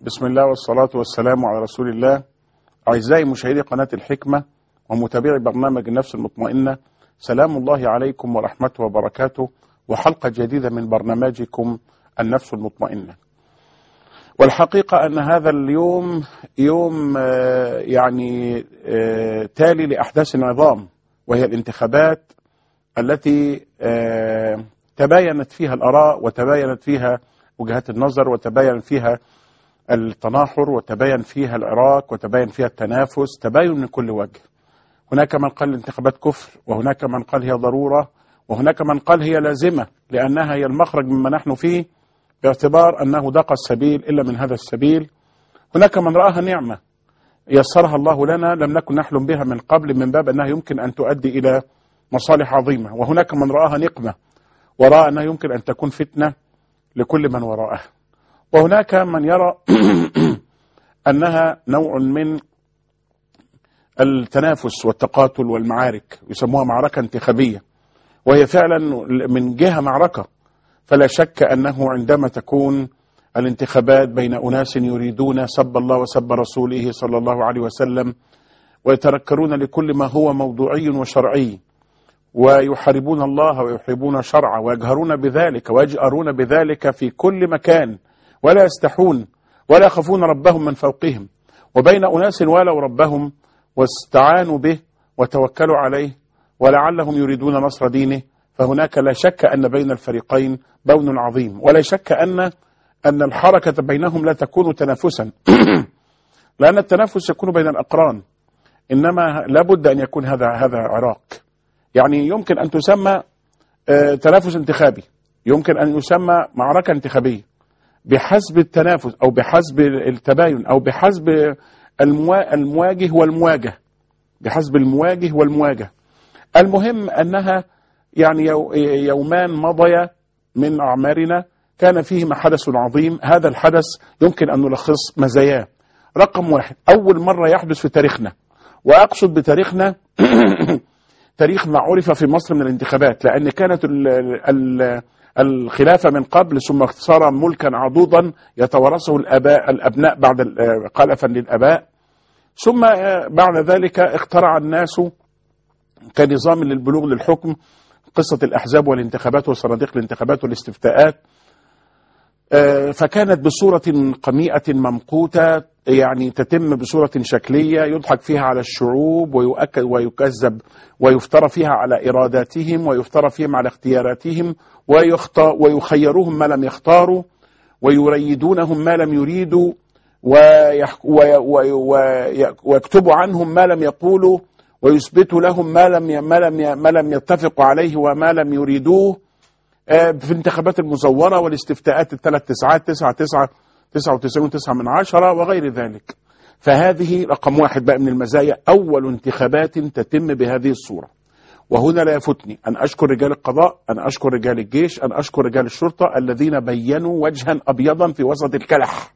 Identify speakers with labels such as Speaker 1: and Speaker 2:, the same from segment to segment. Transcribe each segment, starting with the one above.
Speaker 1: بسم الله والصلاة والسلام على رسول الله أعزائي مشاهدي قناة الحكمة ومتابعي برنامج النفس المطمئنة سلام الله عليكم ورحمته وبركاته وحلقة جديدة من برنامجكم النفس المطمئنة والحقيقة أن هذا اليوم يوم آه، يعني آه، تالي لأحداث عظام وهي الانتخابات التي آه، تباينت فيها الآراء وتباينت فيها وجهات النظر وتباين فيها التناحر وتباين فيها العراق وتباين فيها التنافس تباين من كل وجه هناك من قال الانتخابات كفر وهناك من قال هي ضرورة وهناك من قال هي لازمة لأنها هي المخرج مما نحن فيه باعتبار أنه ضاق السبيل إلا من هذا السبيل هناك من رآها نعمة يسرها الله لنا لم نكن نحلم بها من قبل من باب أنها يمكن أن تؤدي إلى مصالح عظيمة وهناك من رآها نقمة ورأى أنها يمكن أن تكون فتنة لكل من وراءها وهناك من يرى أنها نوع من التنافس والتقاتل والمعارك يسموها معركة انتخابية وهي فعلا من جهة معركة فلا شك أنه عندما تكون الانتخابات بين أناس يريدون سب الله وسب رسوله صلى الله عليه وسلم ويتنكرون لكل ما هو موضوعي وشرعي ويحاربون الله ويحاربون شرعه ويجهرون بذلك ويجأرون بذلك في كل مكان ولا يستحون ولا يخافون ربهم من فوقهم وبين أناس والوا ربهم واستعانوا به وتوكلوا عليه ولعلهم يريدون نصر دينه فهناك لا شك أن بين الفريقين بون عظيم ولا شك أن أن الحركة بينهم لا تكون تنافسا لأن التنافس يكون بين الأقران إنما لابد أن يكون هذا هذا عراق يعني يمكن أن تسمى آه، تنافس انتخابي يمكن أن يسمى معركة انتخابية بحسب التنافس أو بحسب التباين أو بحسب الموا- المواجه والمواجهة بحسب المواجه والمواجهة المهم أنها يعني يو- يومان مضيا من أعمارنا كان فيهما حدث عظيم هذا الحدث يمكن أن نلخص مزاياه رقم واحد أول مرة يحدث في تاريخنا وأقصد بتاريخنا تاريخ ما عرف في مصر من الانتخابات لأن كانت ال ال الخلافة من قبل ثم صار ملكا عضوضا يتورثه الأباء الأبناء بعد ال- خلفا للأباء ثم آه، بعد ذلك اخترع الناس كنظام للبلوغ للحكم قصة الأحزاب والانتخابات وصناديق الانتخابات والاستفتاءات آه، فكانت بصورة قميئة ممقوتة يعني تتم بصورة شكلية يضحك فيها على الشعوب ويؤكد ويكذب ويفترى فيها على إراداتهم ويفترى فيهم على اختياراتهم ويخط- ويخيروهم ما لم يختاروا ويريدونهم ما لم يريدوا ويح- وي- وي- وي- ويكتبوا عنهم ما لم يقولوا ويثبتوا لهم ما لم ي- ما لم ي- ما لم يتفقوا عليه وما لم يريدوه آه، في الانتخابات المزورة والاستفتاءات الثلاث تسعات تسعة تسعة تسعة وتسعين وتسعة من عشرة وغير ذلك فهذه رقم واحد بقى من المزايا أول انتخابات تتم بهذه الصورة وهنا لا يفوتني أن أشكر رجال القضاء أن أشكر رجال الجيش أن أشكر رجال الشرطة الذين بينوا وجها أبيضا في وسط الكلح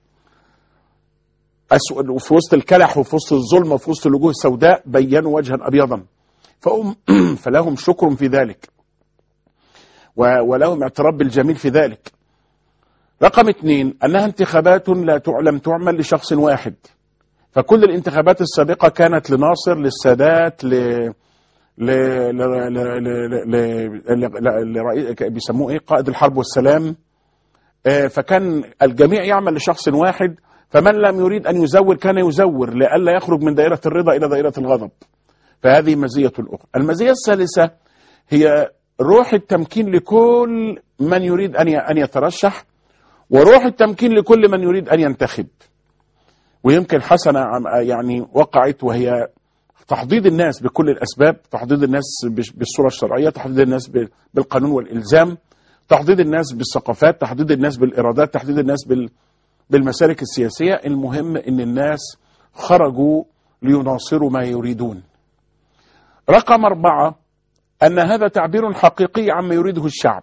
Speaker 1: أسود وفي وسط الكلح وفي وسط الظلم وفي وسط الوجوه السوداء بينوا وجها أبيضا فهم فلهم شكر في ذلك و- ولهم اعتراف بالجميل في ذلك رقم اثنين أنها انتخابات لا تعلم تعمل لشخص واحد فكل الانتخابات السابقة كانت لناصر للسادات ل ل ل ل ل ل ل لرئيس بيسموه ايه قائد الحرب والسلام آه، فكان الجميع يعمل لشخص واحد فمن لم يريد ان يزور كان يزور لئلا يخرج من دائره الرضا الى دائره الغضب فهذه مزيه اخرى المزيه الثالثه هي روح التمكين لكل من يريد ان ي- ان يترشح وروح التمكين لكل من يريد ان ينتخب ويمكن حسنه عم- يعني وقعت وهي تحضيض الناس بكل الاسباب تحضيض الناس بش- بالصوره الشرعيه تحضيض الناس ب- بالقانون والالزام تحضيض الناس بالثقافات تحضيض الناس بالارادات تحضيض الناس بال بالمسالك السياسيه المهم ان الناس خرجوا ليناصروا ما يريدون رقم أربعة أن هذا تعبير حقيقي عما يريده الشعب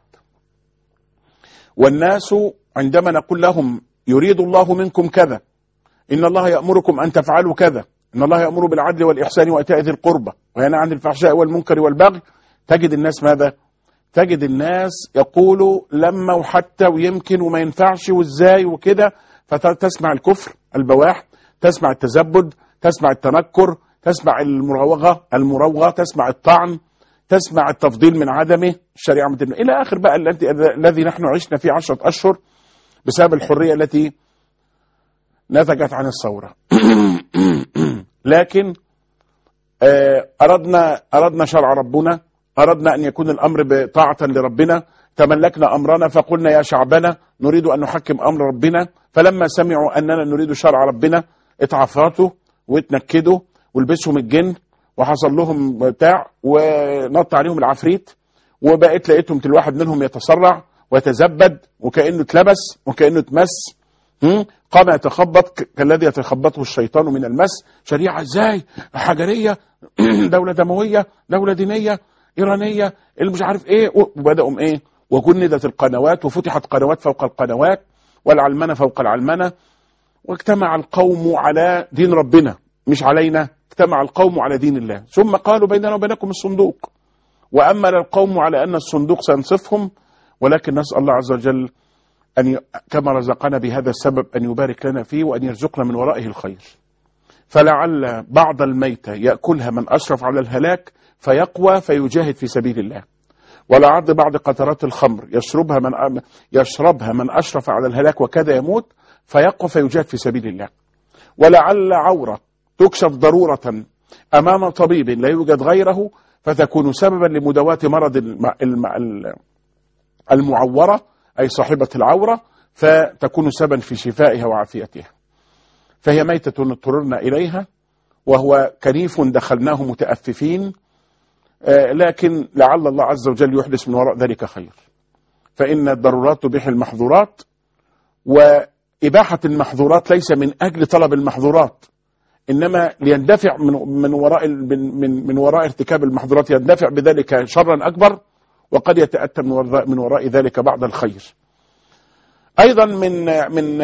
Speaker 1: والناس عندما نقول لهم يريد الله منكم كذا إن الله يأمركم أن تفعلوا كذا إن الله يأمر بالعدل والإحسان وإيتاء ذي القربى وينهى عن الفحشاء والمنكر والبغي تجد الناس ماذا؟ تجد الناس يقولوا لما وحتى ويمكن وما ينفعش وازاي وكده فتسمع الكفر البواح تسمع التزبد تسمع التنكر تسمع المراوغة المراوغة تسمع الطعن تسمع التفضيل من عدمه الشريعة مدنة إلى آخر بقى الذي الذي نحن عشنا فيه عشرة أشهر بسبب الحرية التي نتجت عن الثورة لكن آه، أردنا أردنا شرع ربنا أردنا أن يكون الأمر بطاعة لربنا تملكنا أمرنا فقلنا يا شعبنا نريد أن نحكم أمر ربنا فلما سمعوا أننا نريد شرع ربنا اتعفرتوا واتنكدوا ولبسهم الجن وحصل لهم بتاع ونط عليهم العفريت وبقيت لقيتهم كل واحد منهم يتسرع ويتزبد وكأنه اتلبس وكأنه اتمس هم؟ قام يتخبط ك- كالذي يتخبطه الشيطان من المس شريعة ازاي حجرية دولة دموية دولة دينية إيرانية اللي مش عارف ايه وبدأوا ايه وجندت القنوات وفتحت قنوات فوق القنوات والعلمنة فوق العلمنة واجتمع القوم على دين ربنا مش علينا اجتمع القوم على دين الله ثم قالوا بيننا وبينكم الصندوق وأمل القوم على أن الصندوق سينصفهم ولكن نسأل الله عز وجل أن ي... كما رزقنا بهذا السبب أن يبارك لنا فيه وأن يرزقنا من ورائه الخير فلعل بعض الميتة يأكلها من أشرف على الهلاك فيقوى فيجاهد في سبيل الله ولعل بعض قطرات الخمر يشربها من يشربها من أشرف على الهلاك وكاد يموت فيقوى فيجاهد في سبيل الله ولعل عورة تكشف ضرورة أمام طبيب لا يوجد غيره فتكون سببا لمداواة مرض الم... الم... الم... المعورة أي صاحبة العورة فتكون سببا في شفائها وعافيتها فهي ميتة اضطررنا إليها وهو كنيف دخلناه متأففين آه، لكن لعل الله عز وجل يحدث من وراء ذلك خير فإن الضرورات تبيح المحظورات وإباحة المحظورات ليس من أجل طلب المحظورات إنما ليندفع من من وراء من من, من وراء ارتكاب المحظورات يندفع بذلك شرا أكبر وقد يتأتى من وراء من وراء ذلك بعض الخير أيضا من من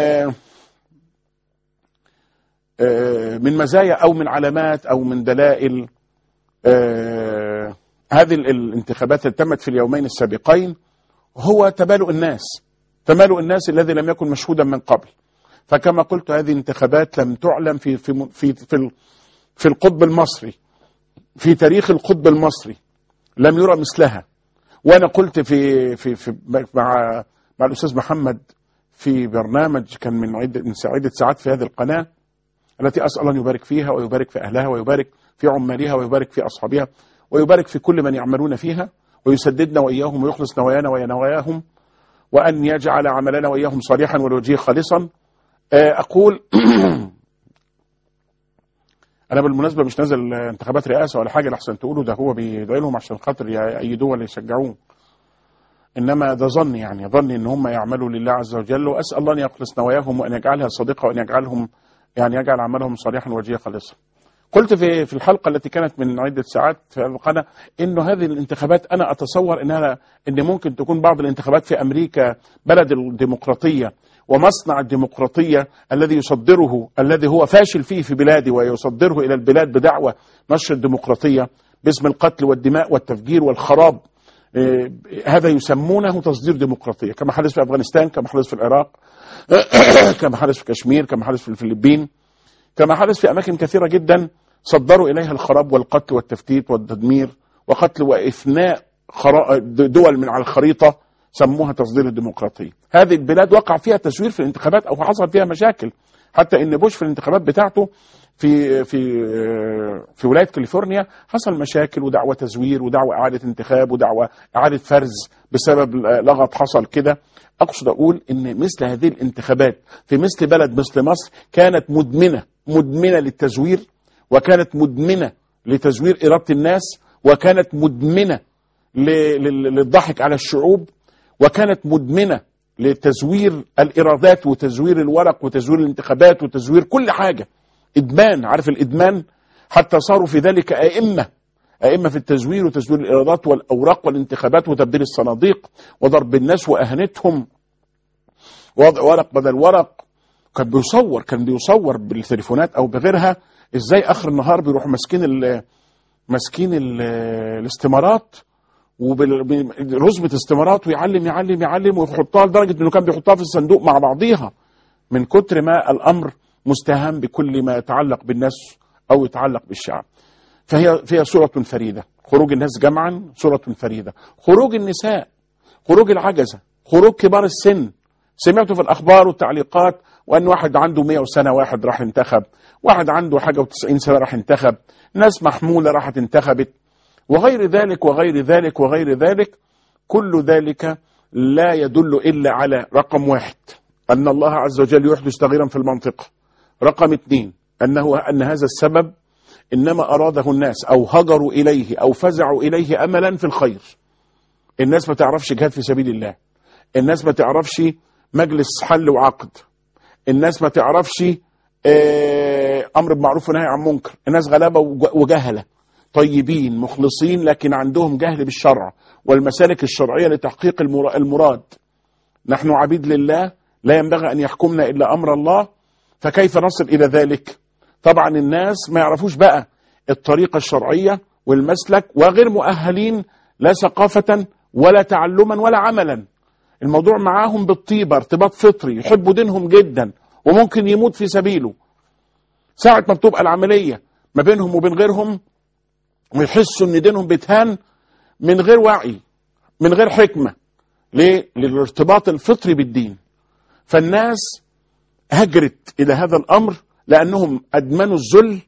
Speaker 1: آه، من مزايا أو من علامات أو من دلائل آه، هذه ال- الانتخابات التي تمت في اليومين السابقين هو تمالؤ الناس تمالؤ الناس الذي لم يكن مشهودا من قبل فكما قلت هذه الانتخابات لم تعلم في في في في, ال- في القطب المصري في تاريخ القطب المصري لم يرى مثلها وانا قلت في في في مع مع الاستاذ محمد في برنامج كان من عده من عده ساعات في هذه القناه التي اسال ان يبارك فيها ويبارك في اهلها ويبارك في عمالها ويبارك في اصحابها ويبارك في كل من يعملون فيها ويسددنا واياهم ويخلص نوايانا ونواياهم وان يجعل عملنا واياهم صالحا ولوجهه خالصا آه، اقول انا بالمناسبه مش نازل انتخابات رئاسه ولا حاجه لحسن تقولوا ده هو بيدعي لهم عشان خاطر يأيدوه ولا يشجعوه انما ده ظني يعني ظني ان هم يعملوا لله عز وجل واسال الله ان يخلص نواياهم وان يجعلها صادقه وان يجعلهم يعني يجعل عملهم صالحا وجيه خالصا. قلت في في الحلقه التي كانت من عده ساعات في القناه انه هذه الانتخابات انا اتصور انها ان ممكن تكون بعض الانتخابات في امريكا بلد الديمقراطيه ومصنع الديمقراطيه الذي يصدره الذي هو فاشل فيه في بلادي ويصدره الى البلاد بدعوه نشر الديمقراطيه باسم القتل والدماء والتفجير والخراب إيه، هذا يسمونه تصدير ديمقراطيه كما حدث في افغانستان كما حدث في العراق كما حدث في كشمير كما حدث في الفلبين كما حدث في اماكن كثيره جدا صدروا اليها الخراب والقتل والتفتيت والتدمير وقتل وافناء خرا- دول من على الخريطه سموها تصدير الديمقراطيه. هذه البلاد وقع فيها تزوير في الانتخابات او حصل فيها مشاكل حتى ان بوش في الانتخابات بتاعته في في في ولايه كاليفورنيا حصل مشاكل ودعوه تزوير ودعوه اعاده انتخاب ودعوه اعاده فرز بسبب لغط حصل كده اقصد اقول ان مثل هذه الانتخابات في مثل بلد مثل مصر كانت مدمنه مدمنه للتزوير وكانت مدمنه لتزوير اراده الناس وكانت مدمنه ل- لل- للضحك على الشعوب وكانت مدمنه لتزوير الارادات وتزوير الورق وتزوير الانتخابات وتزوير كل حاجه ادمان عارف الادمان حتى صاروا في ذلك ائمه ائمه في التزوير وتزوير الارادات والاوراق والانتخابات وتبديل الصناديق وضرب الناس واهانتهم وضع ورق بدل ورق كان بيصور كان بيصور بالتليفونات او بغيرها ازاي اخر النهار بيروح ماسكين ال- ماسكين ال- الاستمارات وبرزمة استمارات ويعلم يعلم يعلم ويحطها لدرجة انه كان بيحطها في الصندوق مع بعضيها من كتر ما الامر مستهان بكل ما يتعلق بالناس او يتعلق بالشعب فهي فيها صورة فريدة خروج الناس جمعا صورة فريدة خروج النساء خروج العجزة خروج كبار السن سمعتوا في الأخبار والتعليقات وأن واحد عنده 100 سنة واحد راح انتخب واحد عنده حاجة و90 سنة راح انتخب ناس محمولة راحت انتخبت وغير ذلك وغير ذلك وغير ذلك كل ذلك لا يدل إلا على رقم واحد أن الله عز وجل يحدث تغييرا في المنطقة رقم اثنين أنه أن هذا السبب إنما أراده الناس أو هجروا إليه أو فزعوا إليه أملا في الخير الناس ما تعرفش جهاد في سبيل الله الناس ما تعرفش مجلس حل وعقد الناس ما تعرفش آه، أمر بمعروف ونهي عن منكر الناس غلابة وج- وجهلة طيبين مخلصين لكن عندهم جهل بالشرع والمسالك الشرعية لتحقيق المرا- المراد نحن عبيد لله لا ينبغي أن يحكمنا إلا أمر الله فكيف نصل إلى ذلك طبعا الناس ما يعرفوش بقى الطريقة الشرعية والمسلك وغير مؤهلين لا ثقافة ولا تعلما ولا عملا الموضوع معاهم بالطيبة ارتباط فطري يحبوا دينهم جدا وممكن يموت في سبيله ساعة ما بتبقى العملية ما بينهم وبين غيرهم ويحسوا ان دينهم بيتهان من غير وعي من غير حكمة ليه؟ للارتباط الفطري بالدين فالناس هجرت الى هذا الامر لانهم ادمنوا الذل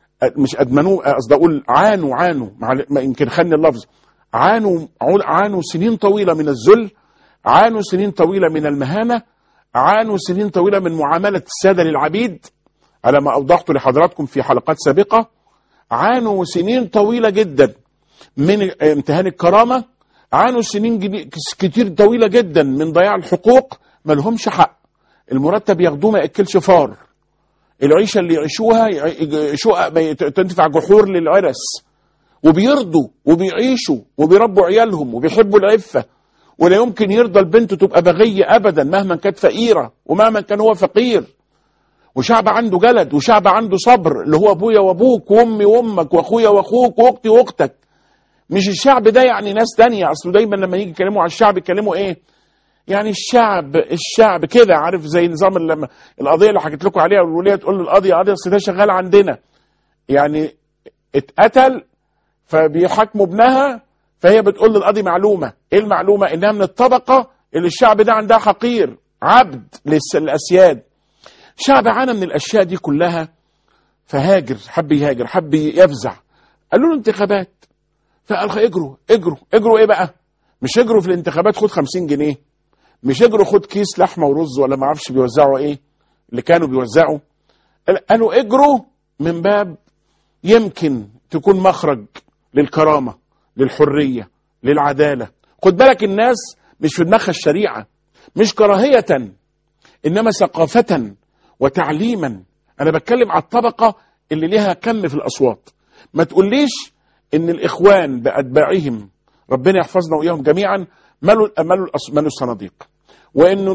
Speaker 1: مش ادمنوه قصدي اقول عانوا عانوا مع- ما يمكن خلني اللفظ عانوا عانوا سنين طويله من الذل عانوا سنين طويله من المهانه عانوا سنين طويله من معامله الساده للعبيد على ما اوضحت لحضراتكم في حلقات سابقه عانوا سنين طويله جدا من امتهان الكرامه عانوا سنين جدي- كتير طويله جدا من ضياع الحقوق ما لهمش حق المرتب ياخدوه ما ياكلش فار العيشه اللي يعيشوها يعيشوها ما تنفع جحور للعرس وبيرضوا وبيعيشوا وبيربوا عيالهم وبيحبوا العفه ولا يمكن يرضى البنت تبقى بغيه ابدا مهما كانت فقيره ومهما كان هو فقير وشعب عنده جلد وشعب عنده صبر اللي هو ابويا وابوك وامي وامك واخويا واخوك واختي واختك مش الشعب ده يعني ناس تانية اصله دايما لما يجي يتكلموا على الشعب يتكلموا ايه يعني الشعب الشعب كده عارف زي نظام لما القضيه اللي حكيت لكم عليها والوليه تقول للقاضي قاضي اصل ده شغال عندنا يعني اتقتل فبيحاكموا ابنها فهي بتقول للقاضي معلومه ايه المعلومه انها من الطبقه اللي الشعب ده عندها حقير عبد للس- للاسياد شعب عانى من الاشياء دي كلها فهاجر حب يهاجر حب يفزع قالوا له انتخابات فقال خ- اجروا اجروا اجروا ايه بقى مش اجروا في الانتخابات خد 50 جنيه مش اجروا خد كيس لحمه ورز ولا ما اعرفش بيوزعوا ايه اللي كانوا بيوزعوا قال- قالوا اجروا من باب يمكن تكون مخرج للكرامه للحريه للعداله خد بالك الناس مش في دماغها الشريعه مش كراهيه انما ثقافه وتعليما انا بتكلم على الطبقه اللي ليها كم في الاصوات ما تقوليش ان الاخوان باتباعهم ربنا يحفظنا واياهم جميعا مالوا مالوا الأص- مالوا الصناديق وانه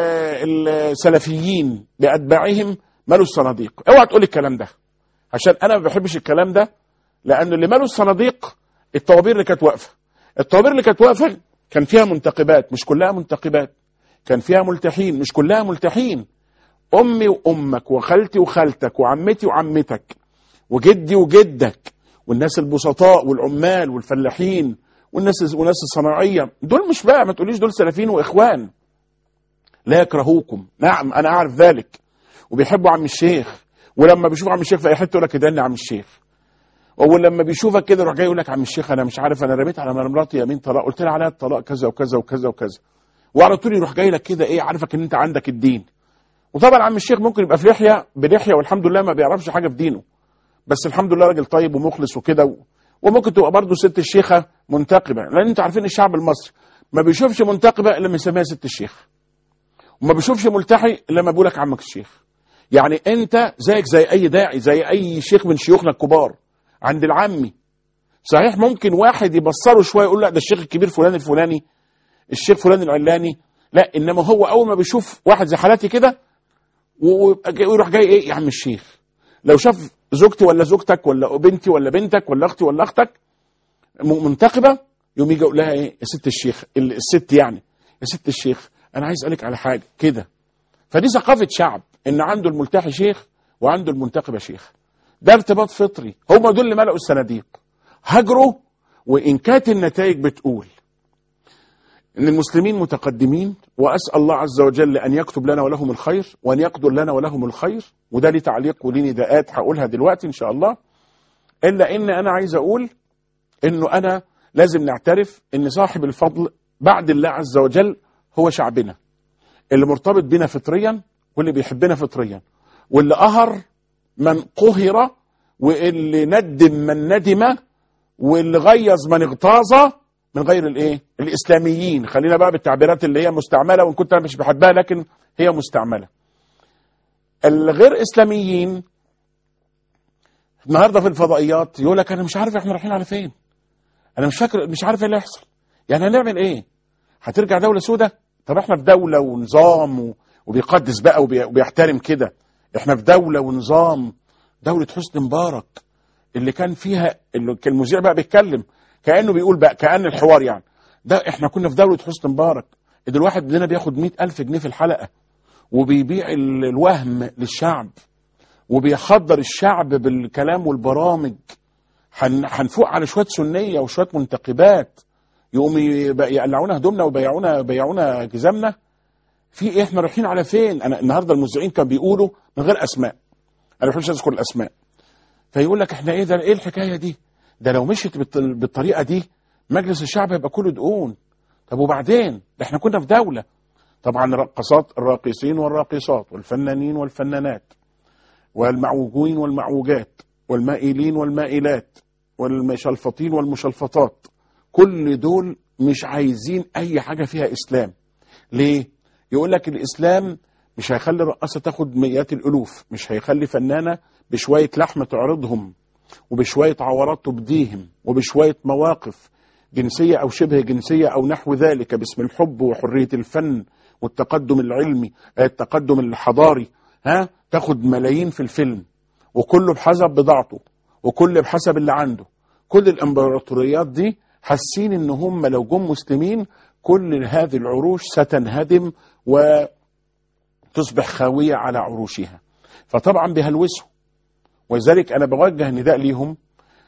Speaker 1: ال- السلفيين باتباعهم مالوا الصناديق اوعى تقول الكلام ده عشان انا ما بحبش الكلام ده لانه اللي مالوا الصناديق الطوابير اللي كانت واقفه الطوابير اللي كانت واقفه كان فيها منتقبات مش كلها منتقبات كان فيها ملتحين مش كلها ملتحين امي وامك وخالتي وخالتك وعمتي وعمتك وجدي وجدك والناس البسطاء والعمال والفلاحين والناس والناس الصناعيه دول مش بقى ما تقوليش دول سلفيين واخوان لا يكرهوكم نعم انا اعرف ذلك وبيحبوا عم الشيخ ولما بيشوف عم الشيخ في اي حته يقول لك اداني عم الشيخ ولما بيشوفك كده يروح جاي يقول لك عم الشيخ انا مش عارف انا رميت على مراتي يمين طلاق قلت لها عليها الطلاق كذا وكذا وكذا وكذا وعلى طول يروح جاي لك كده ايه عارفك ان انت عندك الدين وطبعا عم الشيخ ممكن يبقى في لحيه بلحيه والحمد لله ما بيعرفش حاجه في دينه بس الحمد لله راجل طيب ومخلص وكده و... وممكن تبقى برضه ست الشيخه منتقبه لان انتوا عارفين الشعب المصري ما بيشوفش منتقبه الا لما يسميها ست الشيخ وما بيشوفش ملتحي الا لما بيقول لك عمك الشيخ يعني انت زيك زي اي داعي زي اي شيخ من شيوخنا الكبار عند العمي صحيح ممكن واحد يبصره شويه يقول لا ده الشيخ الكبير فلان الفلاني الشيخ فلان العلاني لا انما هو اول ما بيشوف واحد زي حالاتي كده و- ويبقى جاي- ويروح جاي ايه يا عم الشيخ لو شاف زوجتي ولا زوجتك ولا بنتي ولا بنتك ولا اختي ولا اختك م- منتقبه يقوم يجي يقول لها ايه يا ست الشيخ ال- الست يعني يا ست الشيخ انا عايز اسالك على حاجه كده فدي ثقافه شعب ان عنده الملتحي شيخ وعنده المنتقبه شيخ ده ارتباط فطري هم دول اللي ملأوا الصناديق هجروا وان كانت النتائج بتقول ان المسلمين متقدمين واسال الله عز وجل ان يكتب لنا ولهم الخير وان يقدر لنا ولهم الخير وده لي تعليق ولي نداءات هقولها دلوقتي ان شاء الله الا ان انا عايز اقول انه انا لازم نعترف ان صاحب الفضل بعد الله عز وجل هو شعبنا اللي مرتبط بنا فطريا واللي بيحبنا فطريا واللي قهر من قهر واللي ندم من ندم واللي غيظ من اغتاظ من غير الايه الاسلاميين خلينا بقى بالتعبيرات اللي هي مستعمله وان كنت انا مش بحبها لكن هي مستعمله الغير اسلاميين النهارده في الفضائيات يقول لك انا مش عارف احنا رايحين على فين انا مش فاكر مش عارف ايه اللي هيحصل يعني هنعمل ايه هترجع دوله سودة طب احنا في دوله ونظام و- وبيقدس بقى وبي- وبيحترم كده احنا في دوله ونظام دوله حسني مبارك اللي كان فيها اللي كان المذيع بقى بيتكلم كانه بيقول بقى كان الحوار يعني ده احنا كنا في دوله حسني مبارك ده الواحد مننا بياخد مئة ألف جنيه في الحلقه وبيبيع ال- الوهم للشعب وبيخدر الشعب بالكلام والبرامج هن- هنفوق على شويه سنيه وشويه منتقبات يقوم يب- يقلعونا هدومنا ويبيعونا بيعونا جزامنا في ايه احنا رايحين على فين انا النهارده المذيعين كانوا بيقولوا من غير اسماء انا ما بحبش اذكر الاسماء فيقول لك احنا ايه ده ايه الحكايه دي ده لو مشيت بالط- بالطريقه دي مجلس الشعب هيبقى كله دقون طب وبعدين ده احنا كنا في دوله طبعا الرقصات الراقصين والراقصات والفنانين والفنانات والمعوجين والمعوجات والمائلين والمائلات والمشلفطين والمشلفطات كل دول مش عايزين اي حاجه فيها اسلام ليه يقول لك الاسلام مش هيخلي رقاصه تاخد مئات الالوف مش هيخلي فنانه بشويه لحم تعرضهم وبشويه عورات تبديهم وبشويه مواقف جنسيه او شبه جنسيه او نحو ذلك باسم الحب وحريه الفن والتقدم العلمي آه، التقدم الحضاري ها تاخد ملايين في الفيلم وكله بحسب بضاعته وكل بحسب اللي عنده كل الامبراطوريات دي حاسين ان هم لو جم مسلمين كل هذه العروش ستنهدم وتصبح خاويه على عروشها فطبعا بيهلوسوا ولذلك انا بوجه نداء ليهم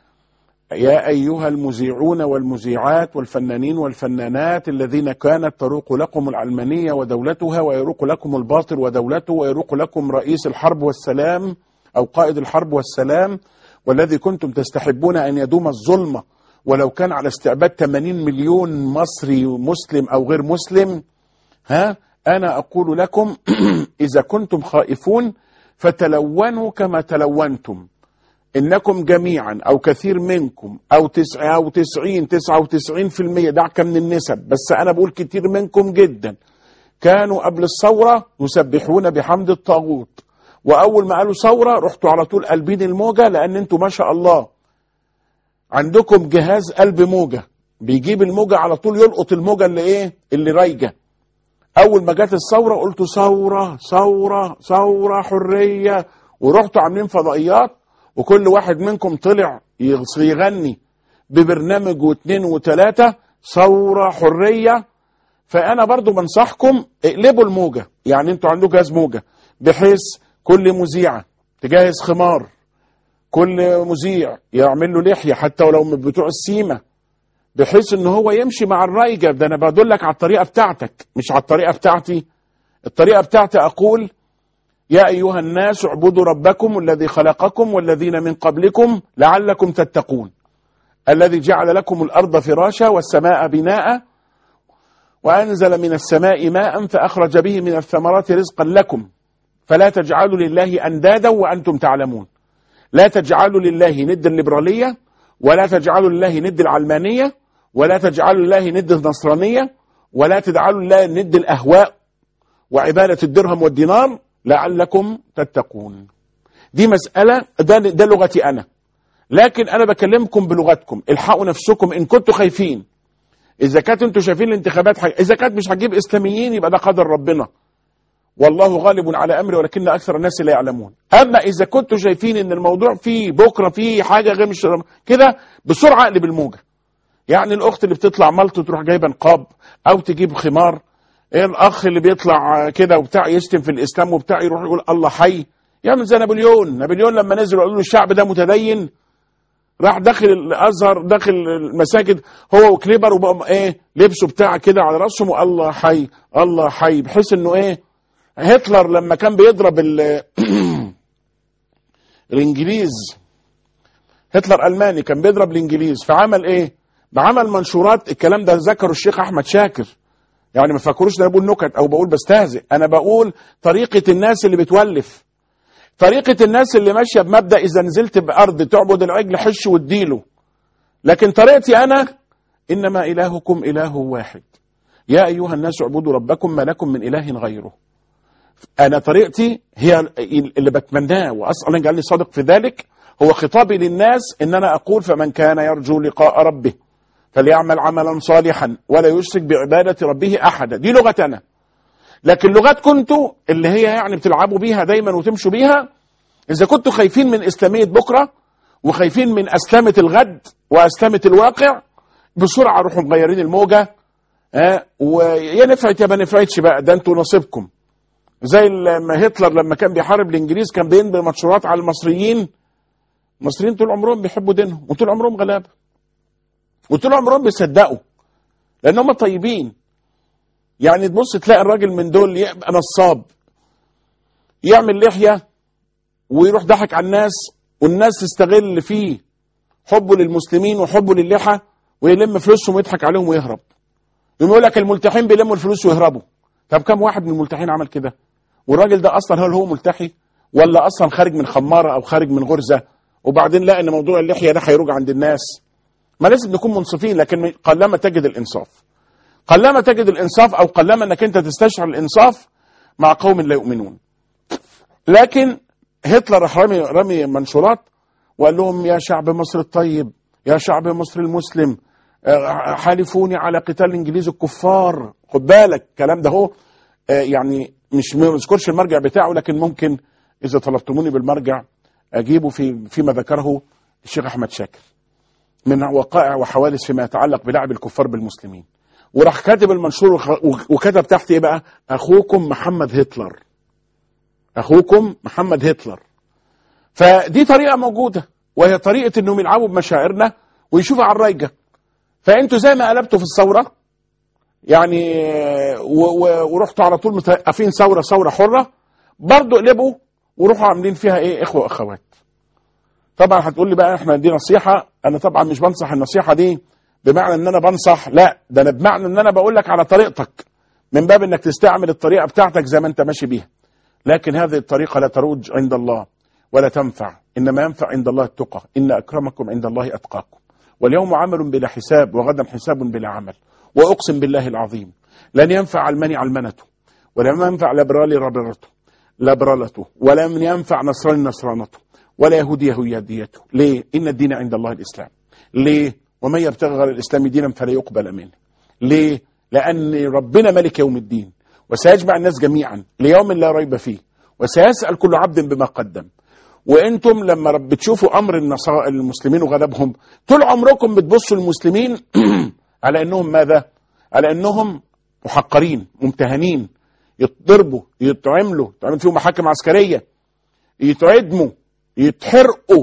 Speaker 1: يا ايها المذيعون والمذيعات والفنانين والفنانات الذين كانت تروق لكم العلمانيه ودولتها ويروق لكم الباطل ودولته ويروق لكم رئيس الحرب والسلام او قائد الحرب والسلام والذي كنتم تستحبون ان يدوم الظلم ولو كان على استعباد 80 مليون مصري مسلم او غير مسلم ها انا اقول لكم اذا كنتم خائفون فتلونوا كما تلونتم انكم جميعا او كثير منكم او تسعة او تسعين تسعة وتسعين في المية دعك من النسب بس انا بقول كتير منكم جدا كانوا قبل الثورة يسبحون بحمد الطاغوت واول ما قالوا ثورة رحتوا على طول قلبين الموجة لان انتوا ما شاء الله عندكم جهاز قلب موجة بيجيب الموجة على طول يلقط الموجة اللي ايه اللي رايجة اول ما جت الثورة قلتوا ثورة ثورة ثورة حرية ورحتوا عاملين فضائيات وكل واحد منكم طلع يغص- يغني ببرنامج واثنين وثلاثة ثورة حرية فأنا برضو بنصحكم اقلبوا الموجة يعني انتوا عندكم جهاز موجة بحيث كل مذيعة تجهز خمار كل مذيع يعمل له لحية حتى ولو من بتوع السيمة بحيث ان هو يمشي مع الرايجة ده انا بدلك على الطريقة بتاعتك مش على الطريقة بتاعتي الطريقة بتاعتي اقول يا أيها الناس اعبدوا ربكم الذي خلقكم والذين من قبلكم لعلكم تتقون الذي جعل لكم الأرض فراشا والسماء بناء وأنزل من السماء ماء فأخرج به من الثمرات رزقا لكم فلا تجعلوا لله أندادا وأنتم تعلمون لا تجعلوا لله ند الليبرالية ولا تجعلوا لله ند العلمانية ولا تجعلوا لله ند النصرانية ولا تجعلوا لله ند الأهواء وعبادة الدرهم والدينار لعلكم تتقون دي مسألة ده, ده لغتي أنا لكن أنا بكلمكم بلغتكم الحقوا نفسكم إن كنتوا خايفين إذا كانت أنتوا شايفين الانتخابات حاجة. إذا كانت مش هتجيب إسلاميين يبقى ده قدر ربنا والله غالب على أمره ولكن أكثر الناس لا يعلمون أما إذا كنتوا شايفين إن الموضوع فيه بكرة فيه حاجة غير مش كده بسرعة اقلب الموجة يعني الأخت اللي بتطلع ملط تروح جايبة نقاب أو تجيب خمار ايه الاخ اللي بيطلع كده وبتاع يشتم في الاسلام وبتاع يروح يقول الله حي يعمل زي نابليون نابليون لما نزل وقالوا له الشعب ده متدين راح داخل الازهر داخل المساجد هو وكليبر وبقى ايه لبسه بتاع كده على راسهم والله حي الله حي بحيث انه ايه هتلر لما كان بيضرب ال الانجليز هتلر الماني كان بيضرب الانجليز فعمل ايه بعمل منشورات الكلام ده ذكره الشيخ احمد شاكر يعني ما فكروش ده أنا بقول نكت او بقول بستهزئ انا بقول طريقه الناس اللي بتولف طريقه الناس اللي ماشيه بمبدا اذا نزلت بارض تعبد العجل حش واديله لكن طريقتي انا انما الهكم اله واحد يا ايها الناس اعبدوا ربكم ما لكم من اله غيره انا طريقتي هي اللي بتمناه واسال ان يجعلني صادق في ذلك هو خطابي للناس ان انا اقول فمن كان يرجو لقاء ربه فليعمل عملا صالحا ولا يشرك بعباده ربه احدا دي لغتنا لكن لغات كنتوا اللي هي يعني بتلعبوا بيها دايما وتمشوا بيها اذا كنتوا خايفين من اسلاميه بكره وخايفين من اسلامه الغد واسلامه الواقع بسرعه روحوا مغيرين الموجه ها ويا نفعت يا ما نفعتش بقى ده انتوا نصيبكم زي لما هتلر لما كان بيحارب الانجليز كان بينبي منشورات على المصريين المصريين طول عمرهم بيحبوا دينهم وطول عمرهم غلابه وطول عمرهم بيصدقوا لان هم طيبين يعني تبص تلاقي الراجل من دول يبقى نصاب يعمل لحيه ويروح ضحك على الناس والناس تستغل فيه حبه للمسلمين وحبه للحى ويلم فلوسهم ويضحك عليهم ويهرب يقوم يقول لك الملتحين بيلموا الفلوس ويهربوا طب كم واحد من الملتحين عمل كده والراجل ده اصلا هل هو ملتحي ولا اصلا خارج من خماره او خارج من غرزه وبعدين لقى ان موضوع اللحيه ده هيروج عند الناس ما لازم نكون منصفين لكن قلما تجد الانصاف قلما تجد الانصاف او قلما انك انت تستشعر الانصاف مع قوم لا يؤمنون لكن هتلر راح رمي رمي منشورات وقال لهم يا شعب مصر الطيب يا شعب مصر المسلم آه، حالفوني على قتال الانجليز الكفار خد بالك الكلام ده هو آه، يعني مش ما اذكرش المرجع بتاعه لكن ممكن اذا طلبتموني بالمرجع اجيبه في فيما ذكره الشيخ احمد شاكر من وقائع وحوادث فيما يتعلق بلعب الكفار بالمسلمين وراح كاتب المنشور وخ- وكتب تحت ايه بقى اخوكم محمد هتلر اخوكم محمد هتلر فدي طريقه موجوده وهي طريقه انهم يلعبوا بمشاعرنا ويشوفوا على الرايجه فانتوا زي ما قلبتوا في الثوره يعني و- و- ورحتوا على طول متوقفين ثوره ثوره حره برضه قلبوا وروحوا عاملين فيها ايه اخوه واخوات طبعا هتقول لي بقى احنا دي نصيحه انا طبعا مش بنصح النصيحه دي بمعنى ان انا بنصح لا ده انا بمعنى ان انا بقول لك على طريقتك من باب انك تستعمل الطريقه بتاعتك زي ما انت ماشي بيها لكن هذه الطريقه لا تروج عند الله ولا تنفع انما ينفع عند الله التقى ان اكرمكم عند الله اتقاكم واليوم عمل بلا حساب وغدا حساب بلا عمل واقسم بالله العظيم لن ينفع علمني علمنته ولم ينفع لبرالي ربرته لبرلته ولم ينفع نصراني نصرانته ولا يهودي يهوديته ليه ان الدين عند الله الاسلام ليه ومن يبتغي غير الاسلام دينا فلا يقبل منه ليه لان ربنا ملك يوم الدين وسيجمع الناس جميعا ليوم لا ريب فيه وسيسال كل عبد بما قدم وانتم لما رب بتشوفوا امر النصارى المسلمين وغلبهم طول عمركم بتبصوا المسلمين على انهم ماذا على انهم محقرين ممتهنين يتضربوا يتعملوا تعمل فيهم محاكم عسكريه يتعدموا يتحرقوا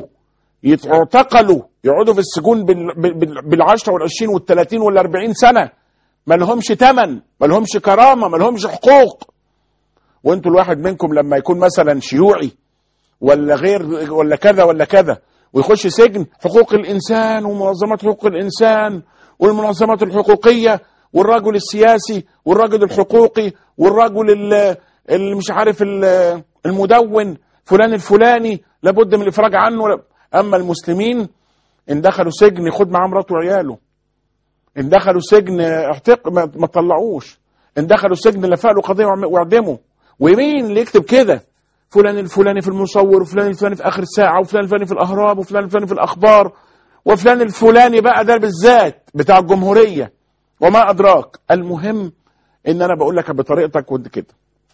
Speaker 1: يعتقلوا يقعدوا في السجون بال- بال- بالعشرة والعشرين والثلاثين والاربعين سنة ما لهمش تمن ما لهمش كرامة ما لهمش حقوق وانتوا الواحد منكم لما يكون مثلا شيوعي ولا غير ولا كذا ولا كذا ويخش سجن حقوق الانسان ومنظمات حقوق الانسان والمنظمات الحقوقيه والرجل السياسي والرجل الحقوقي والرجل ال- اللي مش عارف ال- المدون فلان الفلاني لابد من الافراج عنه اما المسلمين ان دخلوا سجن خد معاه مراته وعياله ان دخلوا سجن احتق ما, ما طلعوش ان دخلوا سجن لفق له قضيه وعم- واعدموا ومين اللي يكتب كده فلان الفلاني في المصور وفلان الفلاني في اخر الساعه وفلان الفلاني في الاهرام وفلان الفلاني في الاخبار وفلان الفلاني بقى ده بالذات بتاع الجمهوريه وما ادراك المهم ان انا بقول لك بطريقتك ود كده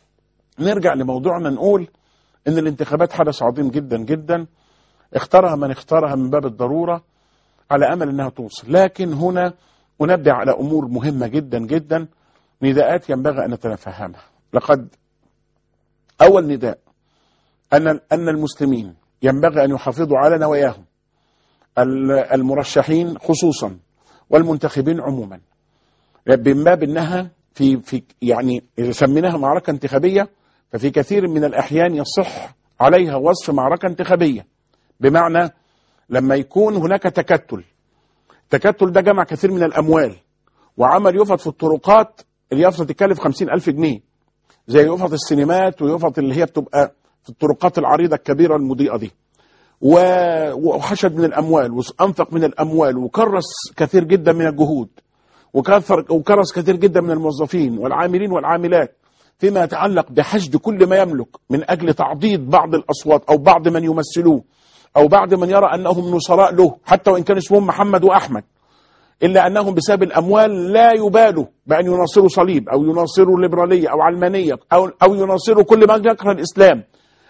Speaker 1: نرجع لموضوعنا نقول ان الانتخابات حدث عظيم جدا جدا اختارها من اختارها من باب الضروره على امل انها توصل لكن هنا انبه على امور مهمه جدا جدا نداءات ينبغي أن نتفهمها لقد أول نداء أن أن المسلمين ينبغي أن يحافظوا على نواياهم المرشحين خصوصا والمنتخبين عموما من باب انها في في يعني اذا سميناها معركه انتخابيه ففي كثير من الاحيان يصح عليها وصف معركه انتخابيه بمعنى لما يكون هناك تكتل التكتل ده جمع كثير من الاموال وعمل يفط في الطرقات اليافطه تكلف خمسين ألف جنيه زي يفط السينمات ويفط اللي هي بتبقى في الطرقات العريضه الكبيره المضيئه دي وحشد من الاموال وانفق من الاموال وكرس كثير جدا من الجهود وكثر وكرس كثير جدا من الموظفين والعاملين والعاملات فيما يتعلق بحشد كل ما يملك من اجل تعضيد بعض الاصوات او بعض من يمثلوه او بعض من يرى انهم نصراء له حتى وان كان اسمهم محمد واحمد الا انهم بسبب الاموال لا يبالوا بان يناصروا صليب او يناصروا ليبراليه او علمانيه او او يناصروا كل ما يكره الاسلام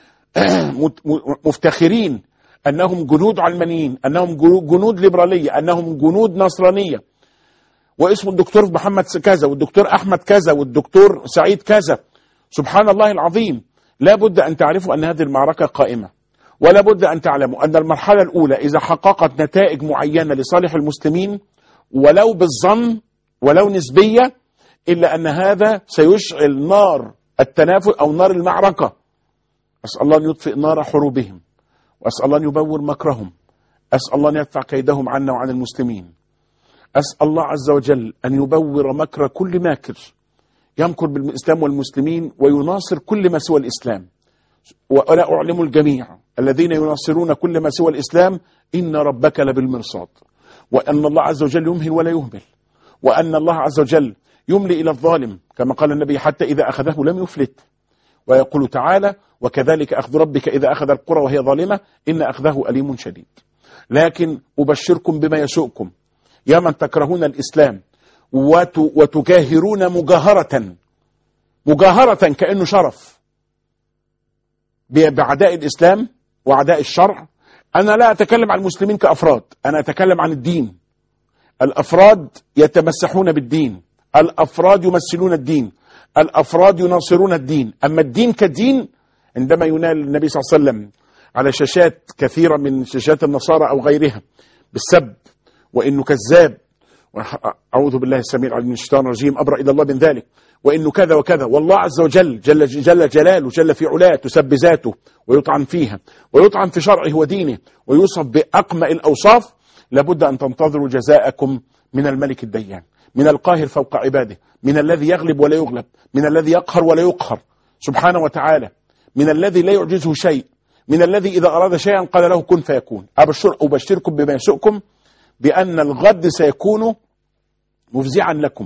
Speaker 1: مفتخرين انهم جنود علمانيين انهم جنود ليبراليه انهم جنود نصرانيه واسمه الدكتور محمد كذا والدكتور احمد كذا والدكتور سعيد كذا سبحان الله العظيم لا بد ان تعرفوا ان هذه المعركه قائمه ولا بد ان تعلموا ان المرحله الاولى اذا حققت نتائج معينه لصالح المسلمين ولو بالظن ولو نسبيه الا ان هذا سيشعل نار التنافس او نار المعركه اسال الله ان يطفئ نار حروبهم وأسأل الله أن يبور مكرهم أسأل الله أن يدفع كيدهم عنا وعن المسلمين أسأل الله عز وجل أن يبور مكر كل ماكر يمكر بالإسلام والمسلمين ويناصر كل ما سوى الإسلام وأنا أعلم الجميع الذين يناصرون كل ما سوى الإسلام إن ربك لبالمرصاد وأن الله عز وجل يمهل ولا يهمل وأن الله عز وجل يملي إلى الظالم كما قال النبي حتى إذا أخذه لم يفلت ويقول تعالى وكذلك أخذ ربك إذا أخذ القرى وهي ظالمة إن أخذه أليم شديد لكن أبشركم بما يسوءكم يا من تكرهون الإسلام وتجاهرون مجاهرة مجاهرة كأنه شرف بأعداء الإسلام وأعداء الشرع أنا لا أتكلم عن المسلمين كأفراد أنا أتكلم عن الدين الأفراد يتمسحون بالدين الأفراد يمثلون الدين الأفراد يناصرون الدين أما الدين كدين عندما ينال النبي صلى الله عليه وسلم على شاشات كثيرة من شاشات النصارى أو غيرها بالسب وإنه كذاب أعوذ بالله السميع العليم من الشيطان الرجيم أبرأ إلى الله من ذلك وإنه كذا وكذا والله عز وجل جل, جل جلاله جل في علاه تسب ذاته ويطعن فيها ويطعن في شرعه ودينه ويوصف بأقمأ الأوصاف لابد أن تنتظروا جزاءكم من الملك الديان من القاهر فوق عباده من الذي يغلب ولا يغلب من الذي يقهر ولا يقهر سبحانه وتعالى من الذي لا يعجزه شيء من الذي إذا أراد شيئا قال له كن فيكون أبشر أبشركم بما يسؤكم بأن الغد سيكون مفزعا لكم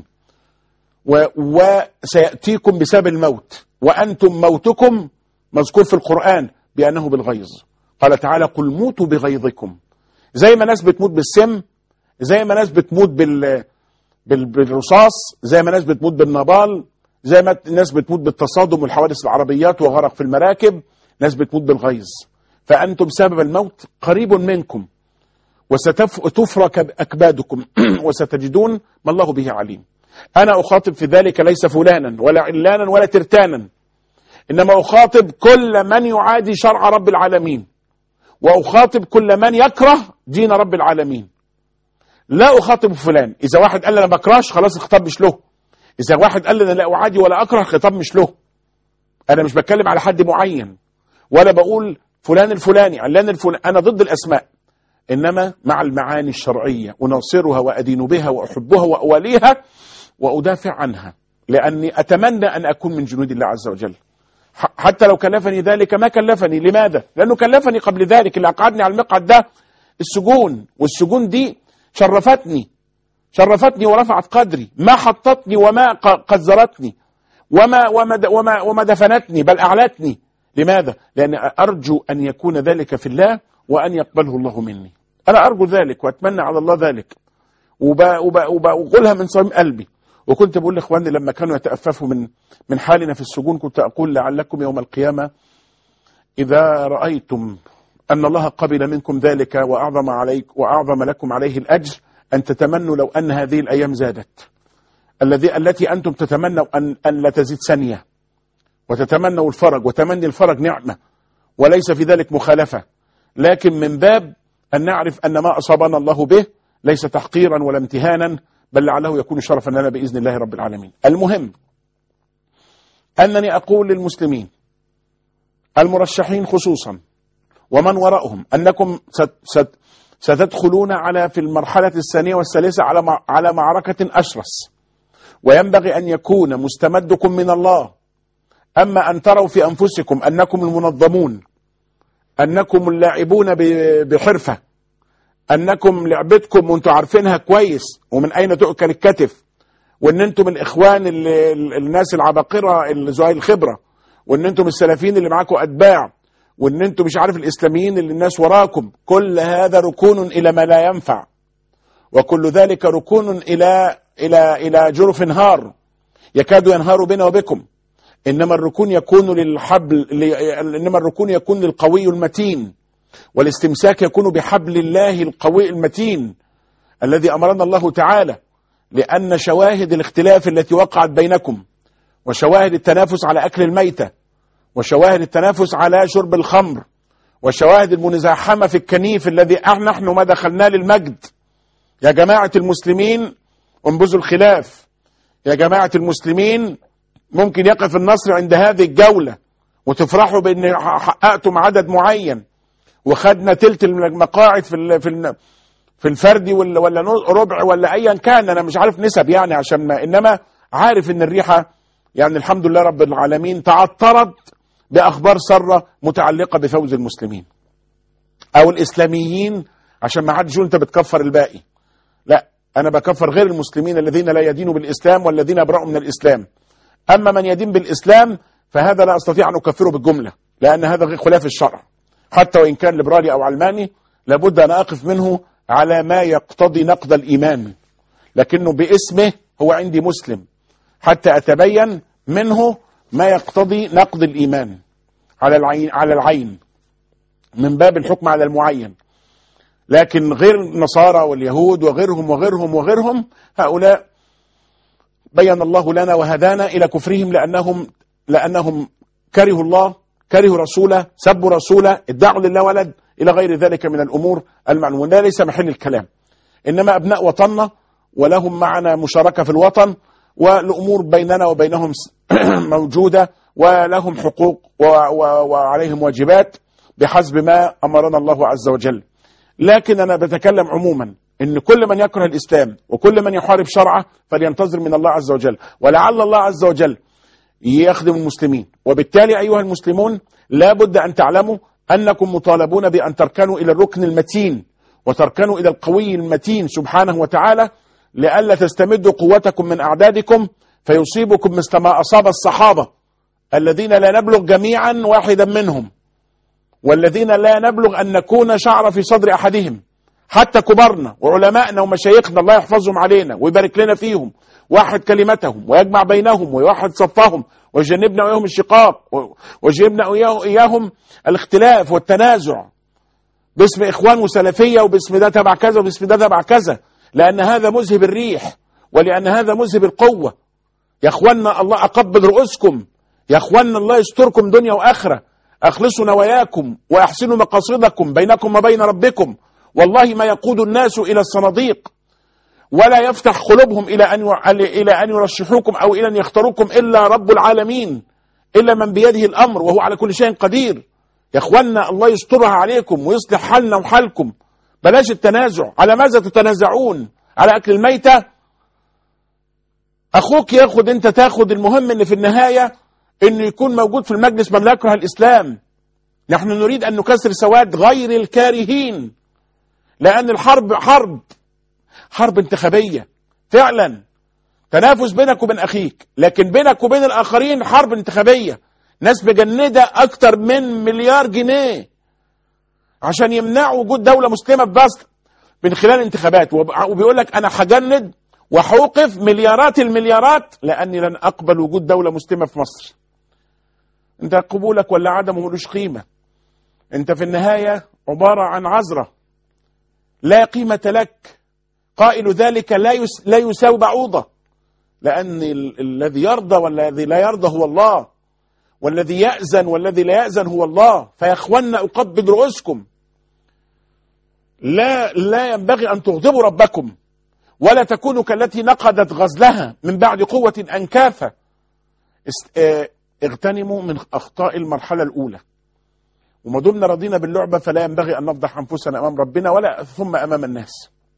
Speaker 1: وسيأتيكم بسبب الموت وأنتم موتكم مذكور في القرآن بأنه بالغيظ قال تعالى قل موتوا بغيظكم زي ما ناس بتموت بالسم زي ما ناس بتموت بال بالرصاص زي ما ناس بتموت بالنبال زي ما ناس بتموت بالتصادم والحوادث العربيات وغرق في المراكب ناس بتموت بالغيظ فأنتم سبب الموت قريب منكم وستفرك أكبادكم وستجدون ما الله به عليم أنا أخاطب في ذلك ليس فلانا ولا علانا ولا ترتانا إنما أخاطب كل من يعادي شرع رب العالمين وأخاطب كل من يكره دين رب العالمين لا أخاطب فلان إذا واحد قال أنا بكرهش خلاص الخطاب مش له إذا واحد قال أنا لا أعادي ولا أكره الخطاب مش له أنا مش بتكلم على حد معين ولا بقول فلان الفلاني علان الفلاني أنا ضد الأسماء إنما مع المعاني الشرعية أناصرها وأدين بها وأحبها وأواليها وأدافع عنها لأني أتمنى أن أكون من جنود الله عز وجل حتى لو كلفني ذلك ما كلفني لماذا؟ لأنه كلفني قبل ذلك اللي أقعدني على المقعد ده السجون والسجون دي شرفتني شرفتني ورفعت قدري ما حطتني وما قذرتني وما وما وما, وما دفنتني بل أعلتني لماذا؟ لأن أرجو أن يكون ذلك في الله وأن يقبله الله مني أنا أرجو ذلك وأتمنى على الله ذلك وبقولها من صميم قلبي وكنت بقول لاخواني لما كانوا يتأففوا من من حالنا في السجون كنت أقول لعلكم يوم القيامة إذا رأيتم أن الله قبل منكم ذلك وأعظم عليك وأعظم لكم عليه الأجر أن تتمنوا لو أن هذه الأيام زادت الذي التي أنتم تتمنوا أن, أن لا تزيد ثانية وتتمنوا الفرج وتمني الفرج نعمة وليس في ذلك مخالفة لكن من باب أن نعرف أن ما أصابنا الله به ليس تحقيرا ولا امتهانا بل لعله يكون شرفا لنا بإذن الله رب العالمين المهم أنني أقول للمسلمين المرشحين خصوصا ومن وراءهم أنكم ست ست ستدخلون على في المرحلة الثانية والثالثة على على معركة أشرس وينبغي أن يكون مستمدكم من الله أما أن تروا في أنفسكم أنكم المنظمون أنكم اللاعبون بحرفة أنكم لعبتكم وأنتم عارفينها كويس ومن أين تؤكل الكتف وأن أنتم الإخوان اللي الناس العباقرة اللي ذوي الخبرة وأن أنتم السلفيين اللي معاكم أتباع وأن أنتم مش عارف الإسلاميين اللي الناس وراكم كل هذا ركون إلى ما لا ينفع وكل ذلك ركون إلى إلى إلى جرف نهار يكاد ينهار بنا وبكم إنما الركون يكون للحبل إنما الركون يكون للقوي المتين والاستمساك يكون بحبل الله القوي المتين الذي أمرنا الله تعالى لأن شواهد الاختلاف التي وقعت بينكم وشواهد التنافس على أكل الميتة وشواهد التنافس على شرب الخمر وشواهد المنزاحمة في الكنيف الذي نحن ما دخلنا للمجد يا جماعة المسلمين انبذوا الخلاف يا جماعة المسلمين ممكن يقف النصر عند هذه الجولة وتفرحوا بأن حققتم عدد معين وخدنا تلت المقاعد في في في الفردي ولا ولا ربع ولا ايا كان انا مش عارف نسب يعني عشان ما انما عارف ان الريحه يعني الحمد لله رب العالمين تعطرت باخبار ساره متعلقه بفوز المسلمين او الاسلاميين عشان ما حدش يقول انت بتكفر الباقي لا انا بكفر غير المسلمين الذين لا يدينوا بالاسلام والذين ابرأوا من الاسلام اما من يدين بالاسلام فهذا لا استطيع ان اكفره بالجمله لان هذا خلاف الشرع حتى وإن كان ليبرالي أو علماني لابد أن أقف منه على ما يقتضي نقد الإيمان لكنه باسمه هو عندي مسلم حتى أتبين منه ما يقتضي نقد الإيمان على العين على العين من باب الحكم على المعين لكن غير النصارى واليهود وغيرهم وغيرهم وغيرهم هؤلاء بين الله لنا وهدانا إلى كفرهم لأنهم لأنهم كرهوا الله كرهوا رسوله سبوا رسوله ادعوا لله ولد إلى غير ذلك من الأمور المعلومة ده ليس محل الكلام إنما أبناء وطننا ولهم معنا مشاركة في الوطن والأمور بيننا وبينهم موجودة ولهم حقوق وعليهم واجبات بحسب ما أمرنا الله عز وجل لكن أنا بتكلم عموما إن كل من يكره الإسلام وكل من يحارب شرعه فلينتظر من الله عز وجل ولعل الله عز وجل يخدم المسلمين وبالتالي أيها المسلمون لا بد أن تعلموا أنكم مطالبون بأن تركنوا إلى الركن المتين وتركنوا إلى القوي المتين سبحانه وتعالى لئلا تستمدوا قوتكم من أعدادكم فيصيبكم مثل ما أصاب الصحابة الذين لا نبلغ جميعا واحدا منهم والذين لا نبلغ أن نكون شعر في صدر أحدهم حتى كبرنا وعلمائنا ومشايخنا الله يحفظهم علينا ويبارك لنا فيهم واحد كلمتهم ويجمع بينهم ويوحد صفهم ويجنبنا وإياهم الشقاق ويجنبنا وإياهم الاختلاف والتنازع باسم إخوان وسلفية وباسم ده تبع كذا وباسم ده تبع كذا لأن هذا مذهب الريح ولأن هذا مذهب القوة يا أخوانا الله أقبل رؤوسكم يا أخوانا الله يستركم دنيا وآخرة أخلصوا نواياكم وأحسنوا مقاصدكم بينكم وبين ربكم والله ما يقود الناس إلى الصناديق ولا يفتح قلوبهم إلى أن إلى أن يرشحوكم أو إلى أن يختاروكم إلا رب العالمين إلا من بيده الأمر وهو على كل شيء قدير يا إخوانا الله يسترها عليكم ويصلح حالنا وحالكم بلاش التنازع على ماذا تتنازعون على أكل الميتة أخوك ياخد أنت تاخد المهم أن في النهاية أنه يكون موجود في المجلس من لا يكره الإسلام نحن نريد أن نكسر سواد غير الكارهين لأن الحرب حرب حرب انتخابية فعلا تنافس بينك وبين أخيك لكن بينك وبين الآخرين حرب انتخابية ناس مجندة أكتر من مليار جنيه عشان يمنعوا وجود دولة مسلمة ببسط من خلال انتخابات وبيقول لك أنا هجند وحوقف مليارات المليارات لأني لن أقبل وجود دولة مسلمة في مصر انت قبولك ولا عدمه ملوش قيمة انت في النهاية عبارة عن عذرة لا قيمة لك قائل ذلك لا لا يساوي بعوضة لأن ال- الذي يرضى والذي لا يرضى هو الله والذي يأذن والذي لا يأذن هو الله فيا اخوانا أقبل رؤوسكم لا لا ينبغي أن تغضبوا ربكم ولا تكونوا كالتي نقضت غزلها من بعد قوة أنكافة است- آه، اغتنموا من أخطاء المرحلة الأولى وما دمنا رضينا باللعبة فلا ينبغي أن نفضح أنفسنا أمام ربنا ولا ثم أمام الناس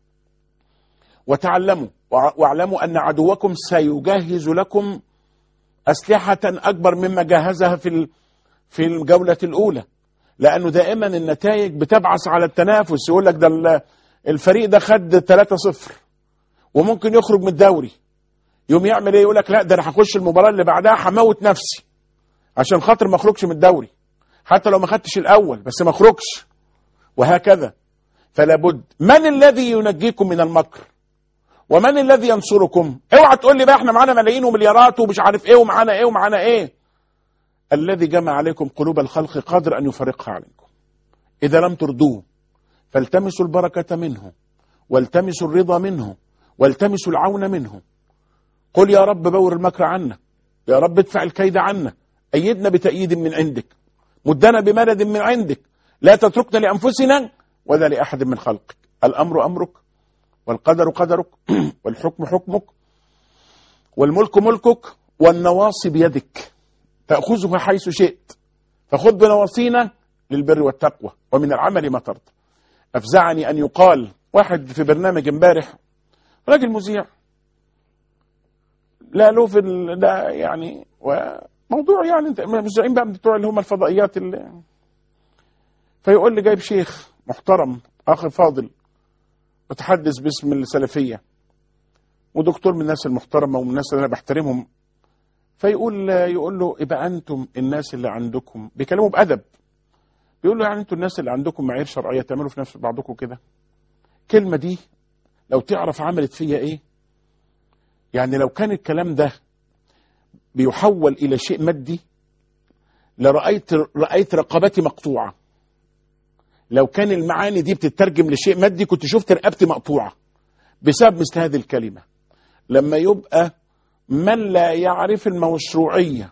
Speaker 1: وتعلموا وع- واعلموا أن عدوكم سيجهز لكم أسلحة أكبر مما جهزها في ال- في الجولة الأولى لأنه دائما النتائج بتبعث على التنافس يقول لك ده ال- الفريق ده خد 3-0 وممكن يخرج من الدوري يوم يعمل ايه يقول لك لا ده انا هخش المباراه اللي بعدها هموت نفسي عشان خاطر ما اخرجش من الدوري حتى لو ما خدتش الاول بس ما اخرجش وهكذا فلا بد من الذي ينجيكم من المكر ومن الذي ينصركم اوعى تقول لي بقى احنا معانا ملايين ومليارات ومش عارف ايه ومعانا ايه ومعانا ايه الذي جمع عليكم قلوب الخلق قادر ان يفرقها عليكم اذا لم ترضوه فالتمسوا البركه منه والتمسوا الرضا منه والتمسوا العون منه قل يا رب بور المكر عنا يا رب ادفع الكيد عنا أيدنا بتأييد من عندك مدنا بمدد من عندك لا تتركنا لأنفسنا ولا لأحد من خلقك الأمر أمرك والقدر قدرك والحكم حكمك والملك ملكك والنواصي بيدك تأخذها حيث شئت فخذ بنواصينا للبر والتقوى ومن العمل ما ترضى أفزعني أن يقال واحد في برنامج امبارح راجل مذيع لا له في ال- ده يعني وموضوع يعني انت مش زعيم بقى من بتوع اللي هم الفضائيات اللي فيقول لي جايب شيخ محترم اخ فاضل متحدث باسم السلفيه ودكتور من الناس المحترمه ومن الناس اللي انا بحترمهم فيقول يقول له يبقى انتم الناس اللي عندكم بيكلموا بادب بيقول له يعني انتم الناس اللي عندكم معايير شرعيه تعملوا في نفس بعضكم كده الكلمه دي لو تعرف عملت فيا ايه يعني لو كان الكلام ده بيحول الى شيء مادي لرأيت رأيت رقبتي مقطوعة لو كان المعاني دي بتترجم لشيء مادي كنت شفت رقبتي مقطوعة بسبب مثل هذه الكلمة لما يبقى من لا يعرف المشروعية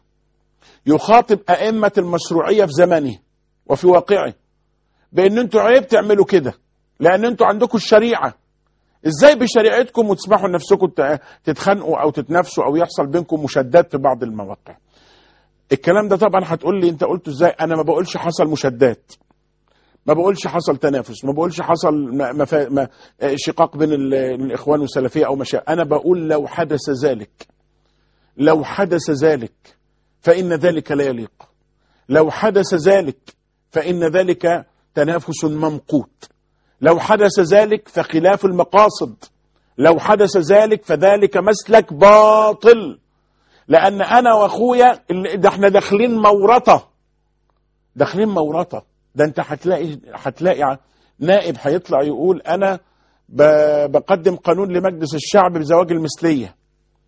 Speaker 1: يخاطب أئمة المشروعية في زمنه وفي واقعه بأن انتوا عيب تعملوا كده لأن انتوا عندكم الشريعة ازاي بشريعتكم وتسمحوا لنفسكم ت- تتخانقوا او تتنافسوا او يحصل بينكم مشادات في بعض المواقع الكلام ده طبعا هتقول لي انت قلته ازاي انا ما بقولش حصل مشادات ما بقولش حصل تنافس ما بقولش حصل م- مفا... ما... شقاق بين ال- الاخوان والسلفيه او مشا انا بقول لو حدث ذلك لو حدث ذلك فان ذلك لا يليق لو حدث ذلك فان ذلك تنافس ممقوت لو حدث ذلك فخلاف المقاصد لو حدث ذلك فذلك مسلك باطل لان انا واخويا اللي- ده احنا داخلين مورطه داخلين مورطه ده انت هتلاقي هتلاقي ع- نائب هيطلع يقول انا ب- بقدم قانون لمجلس الشعب بزواج المثليه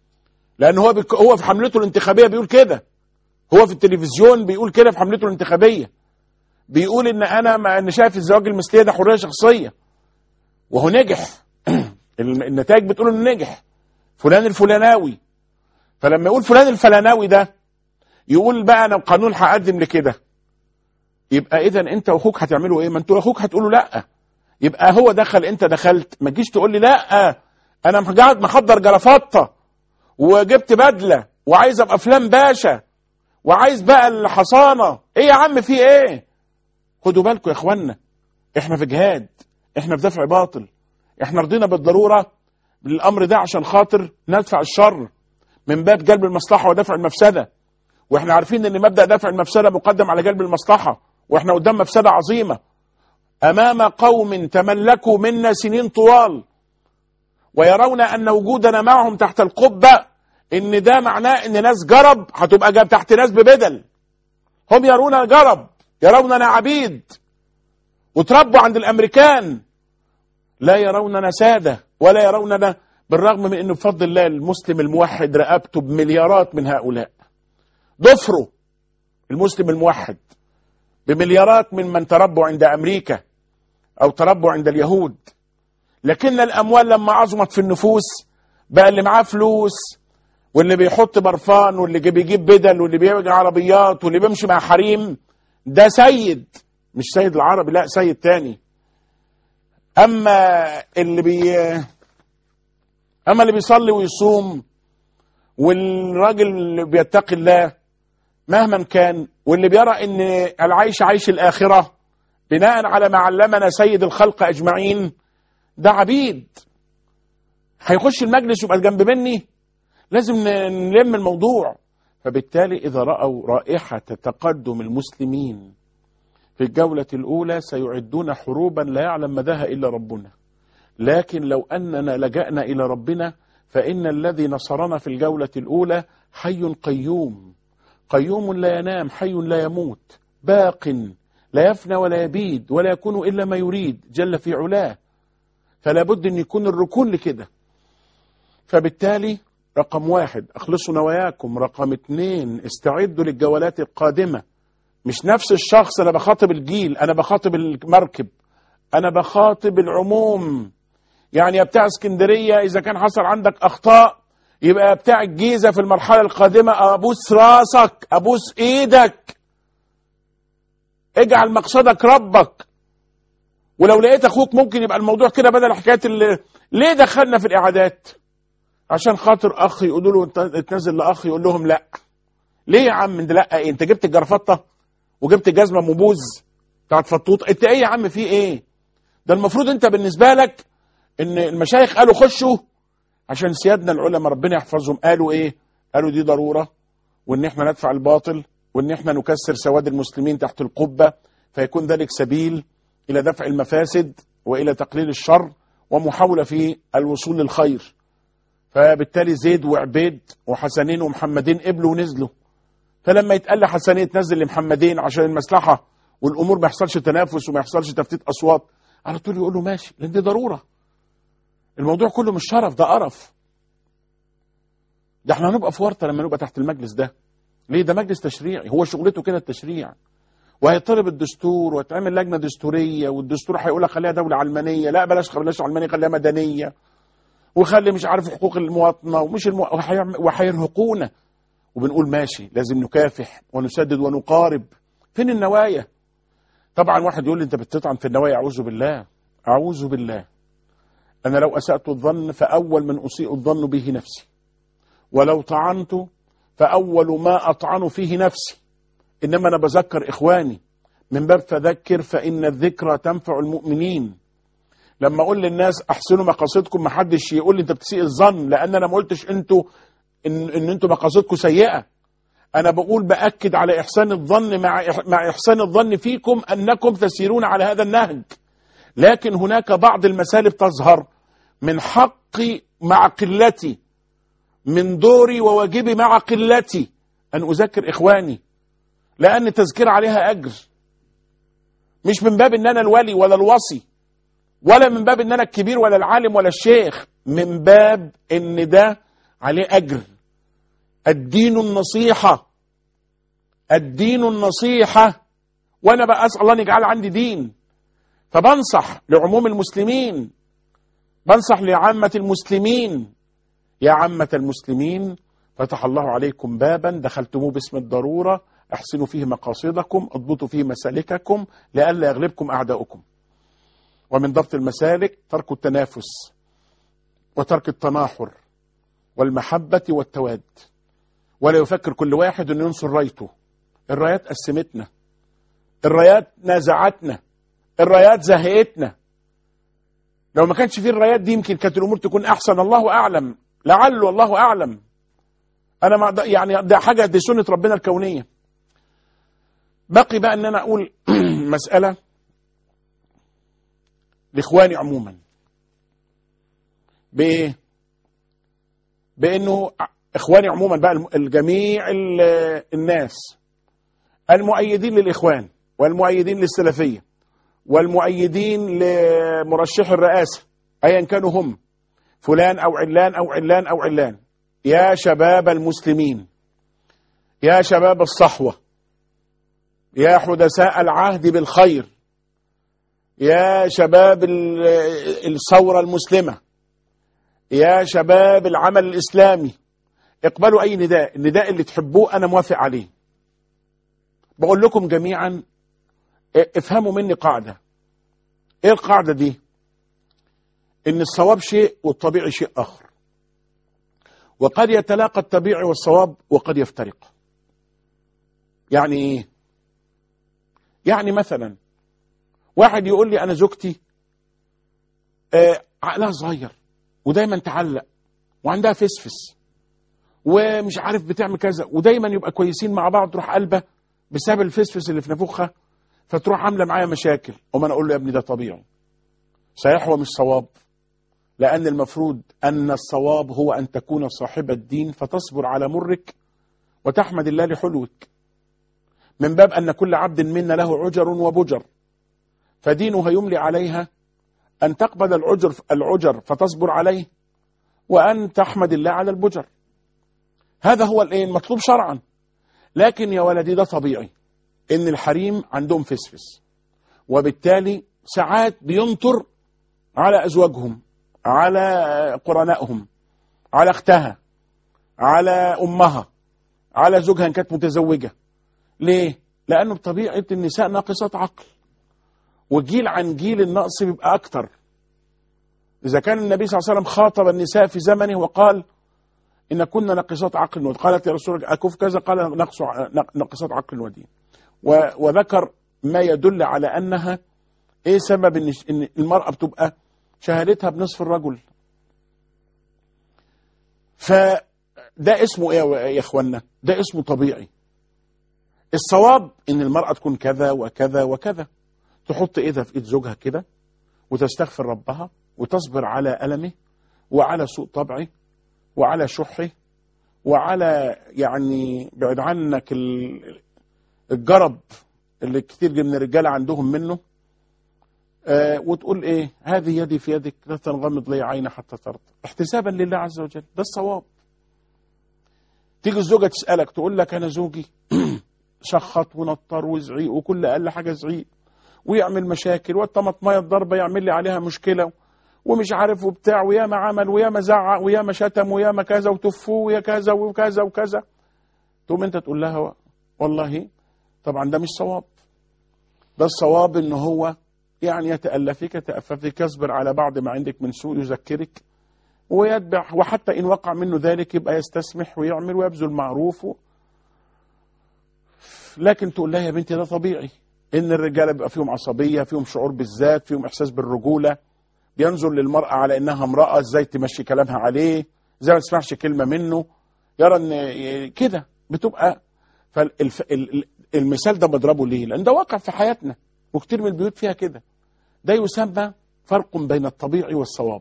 Speaker 1: لان هو بك هو في حملته الانتخابيه بيقول كده هو في التلفزيون بيقول كده في حملته الانتخابيه بيقول ان انا ما انا شايف الزواج المثليه ده حريه شخصيه وهو نجح الم- النتائج بتقول انه نجح فلان الفلاناوي فلما يقول فلان الفلاناوي ده يقول بقى انا قانون هقدم لكده يبقى اذا انت واخوك هتعملوا ايه ما انتوا اخوك هتقولوا لا يبقى هو دخل انت دخلت ما تجيش تقول لي لا انا قاعد محضر جرافطه وجبت بدله وعايز ابقى فلان باشا وعايز بقى الحصانه ايه يا عم في ايه خدوا بالكم يا اخوانا احنا في جهاد احنا في دفع باطل احنا رضينا بالضروره بالامر ده عشان خاطر ندفع الشر من باب جلب المصلحه ودفع المفسده واحنا عارفين ان مبدا دفع المفسده مقدم على جلب المصلحه واحنا قدام مفسده عظيمه امام قوم تملكوا منا سنين طوال ويرون ان وجودنا معهم تحت القبه ان ده معناه ان ناس جرب هتبقى جاب تحت ناس ببدل هم يرون جرب يروننا عبيد وتربوا عند الامريكان لا يروننا ساده ولا يروننا بالرغم من انه بفضل الله المسلم الموحد رقبته بمليارات من هؤلاء ضفروا المسلم الموحد بمليارات من من تربوا عند امريكا او تربوا عند اليهود لكن الاموال لما عظمت في النفوس بقى اللي معاه فلوس واللي بيحط برفان واللي بيجيب بدل واللي بيجي عربيات واللي بيمشي مع حريم ده سيد مش سيد العربي لا سيد تاني اما اللي بي اما اللي بيصلي ويصوم والراجل اللي بيتقي الله مهما كان واللي بيرى ان العيش عيش الاخره بناء على ما علمنا سيد الخلق اجمعين ده عبيد هيخش المجلس يبقى جنب مني لازم نلم الموضوع فبالتالي اذا راوا رائحه تقدم المسلمين في الجوله الاولى سيعدون حروبا لا يعلم مداها الا ربنا لكن لو اننا لجانا الى ربنا فان الذي نصرنا في الجوله الاولى حي قيوم قيوم لا ينام حي لا يموت باق لا يفنى ولا يبيد ولا يكون إلا ما يريد جل في علاه فلا بد أن يكون الركون لكده فبالتالي رقم واحد أخلصوا نواياكم رقم اتنين استعدوا للجولات القادمة مش نفس الشخص أنا بخاطب الجيل أنا بخاطب المركب أنا بخاطب العموم يعني يا بتاع اسكندرية إذا كان حصل عندك أخطاء يبقى بتاع الجيزة في المرحلة القادمة أبوس راسك أبوس إيدك اجعل مقصدك ربك ولو لقيت أخوك ممكن يبقى الموضوع كده بدل حكاية اللي ليه دخلنا في الإعادات عشان خاطر أخ يقولوا له اتنزل لأخ يقول لهم لا ليه يا عم انت لا ايه انت جبت الجرفطة وجبت الجزمة موبوز بتاعت فطوط انت ايه يا عم في ايه ده المفروض انت بالنسبة لك ان المشايخ قالوا خشوا عشان سيادنا العلماء ربنا يحفظهم قالوا ايه قالوا دي ضرورة وان احنا ندفع الباطل وان احنا نكسر سواد المسلمين تحت القبة فيكون ذلك سبيل الى دفع المفاسد والى تقليل الشر ومحاولة في الوصول للخير فبالتالي زيد وعبيد وحسنين ومحمدين قبلوا ونزلوا فلما يتقال حسنين تنزل لمحمدين عشان المصلحة والامور ما يحصلش تنافس وما يحصلش تفتيت اصوات على طول يقول له ماشي لان دي ضروره الموضوع كله مش شرف ده قرف ده احنا هنبقى في ورطه لما نبقى تحت المجلس ده ليه ده مجلس تشريعي هو شغلته كده التشريع وهيطلب الدستور وتعمل لجنه دستوريه والدستور هيقول لك خليها دوله علمانيه لا بلاش بلاش علمانيه خليها مدنيه وخلي مش عارف حقوق المواطنه ومش المو... وهيرهقونا وبنقول ماشي لازم نكافح ونسدد ونقارب فين النوايا طبعا واحد يقول لي انت بتطعن في النوايا اعوذ بالله اعوذ بالله أنا لو أسأت الظن فأول من أسيء الظن به نفسي ولو طعنت فأول ما أطعن فيه نفسي إنما أنا بذكر إخواني من باب فذكر فإن الذكرى تنفع المؤمنين لما أقول للناس أحسنوا مقاصدكم ما حدش يقول لي أنت بتسيء الظن لأن أنا ما قلتش أنتوا إن, إن أنتوا مقاصدكم سيئة أنا بقول بأكد على إحسان الظن مع مع إحسان الظن فيكم أنكم تسيرون على هذا النهج لكن هناك بعض المسالب تظهر من حقي مع قلتي من دوري وواجبي مع قلتي أن أذكر إخواني لأن التذكير عليها أجر مش من باب أن أنا الولي ولا الوصي ولا من باب أن أنا الكبير ولا العالم ولا الشيخ من باب أن ده عليه أجر الدين النصيحة الدين النصيحة وأنا بقى أسأل الله أن يجعل عندي دين فبنصح لعموم المسلمين بنصح لعامة المسلمين يا عامة المسلمين فتح الله عليكم بابا دخلتموه باسم الضرورة احسنوا فيه مقاصدكم اضبطوا فيه مسالككم لئلا يغلبكم أعداؤكم ومن ضبط المسالك ترك التنافس وترك التناحر والمحبة والتواد ولا يفكر كل واحد أن ينصر رايته الرايات قسمتنا الرايات نازعتنا الرايات زهقتنا لو ما كانش فيه الرايات دي يمكن كانت الامور تكون احسن الله اعلم لعله الله اعلم انا ما يعني ده حاجه دي سنه ربنا الكونيه بقي بقى ان انا اقول مساله لاخواني عموما بايه بانه اخواني عموما بقى الجميع الناس المؤيدين للاخوان والمؤيدين للسلفيه والمؤيدين لمرشح الرئاسة أيا كانوا هم فلان أو علان أو علان أو علان يا شباب المسلمين يا شباب الصحوة يا حدثاء العهد بالخير يا شباب الثورة المسلمة يا شباب العمل الإسلامي اقبلوا اي نداء النداء اللي تحبوه انا موافق عليه بقول لكم جميعا اه، افهموا مني قاعدة ايه القاعدة دي ان الصواب شيء والطبيعي شيء اخر وقد يتلاقى الطبيعي والصواب وقد يفترق يعني ايه يعني مثلا واحد يقول لي انا زوجتي آه عقلها صغير ودايما تعلق وعندها فسفس ومش عارف بتعمل كذا ودايما يبقى كويسين مع بعض تروح قلبه بسبب الفسفس اللي في نافوخها فتروح عامله معايا مشاكل وما انا اقول له يا ابني ده طبيعي صحيح هو مش صواب لأن المفروض أن الصواب هو أن تكون صاحب الدين فتصبر على مرك وتحمد الله لحلوك من باب أن كل عبد منا له عجر وبجر فدينه يملي عليها أن تقبل العجر العجر فتصبر عليه وأن تحمد الله على البجر هذا هو الايه المطلوب شرعا لكن يا ولدي ده طبيعي ان الحريم عندهم فسفس وبالتالي ساعات بينطر على ازواجهم على قرنائهم على اختها على امها على زوجها ان كانت متزوجه ليه لانه بطبيعه النساء ناقصات عقل وجيل عن جيل النقص بيبقى اكتر اذا كان النبي صلى الله عليه وسلم خاطب النساء في زمنه وقال ان كنا ناقصات عقل قالت يا رسول الله اكف كذا قال نقص ناقصات عقل ودين وذكر ما يدل على انها ايه سبب ان إن المراه بتبقى شهادتها بنصف الرجل فده اسمه ايه يا اخوانا ده اسمه طبيعي الصواب ان المرأة تكون كذا وكذا وكذا تحط ايدها في ايد زوجها كده وتستغفر ربها وتصبر على ألمه وعلى سوء طبعه وعلى شحه وعلى يعني بعد عنك ال- الجرب اللي كتير من الرجال عندهم منه آه وتقول ايه هذه يدي في يدك لا تنغمض لي عين حتى ترضى احتسابا لله عز وجل ده الصواب تيجي الزوجة تسألك تقول لك انا زوجي شخط ونطر وزعيق وكل اقل حاجة زعيق ويعمل مشاكل والطماطمية الضربة يعمل لي عليها مشكلة ومش عارف وبتاع وياما عمل وياما زعق وياما شتم وياما كذا وتفوه ويا كذا وكذا وكذا تقوم انت تقول لها والله طبعا ده مش صواب ده الصواب ان هو يعني يتألفك يتأففك يصبر على بعض ما عندك من سوء يذكرك ويتبع وحتى إن وقع منه ذلك يبقى يستسمح ويعمل ويبذل معروف و... لكن تقول لها يا بنتي ده طبيعي إن الرجالة بيبقى فيهم عصبية فيهم شعور بالذات فيهم إحساس بالرجولة بينظر للمرأة على إنها امرأة إزاي تمشي كلامها عليه إزاي ما تسمعش كلمة منه يرى إن كده بتبقى فالمثال ده بضربه ليه؟ لأن ده واقع في حياتنا وكتير من البيوت فيها كده ده يسمى فرق بين الطبيعي والصواب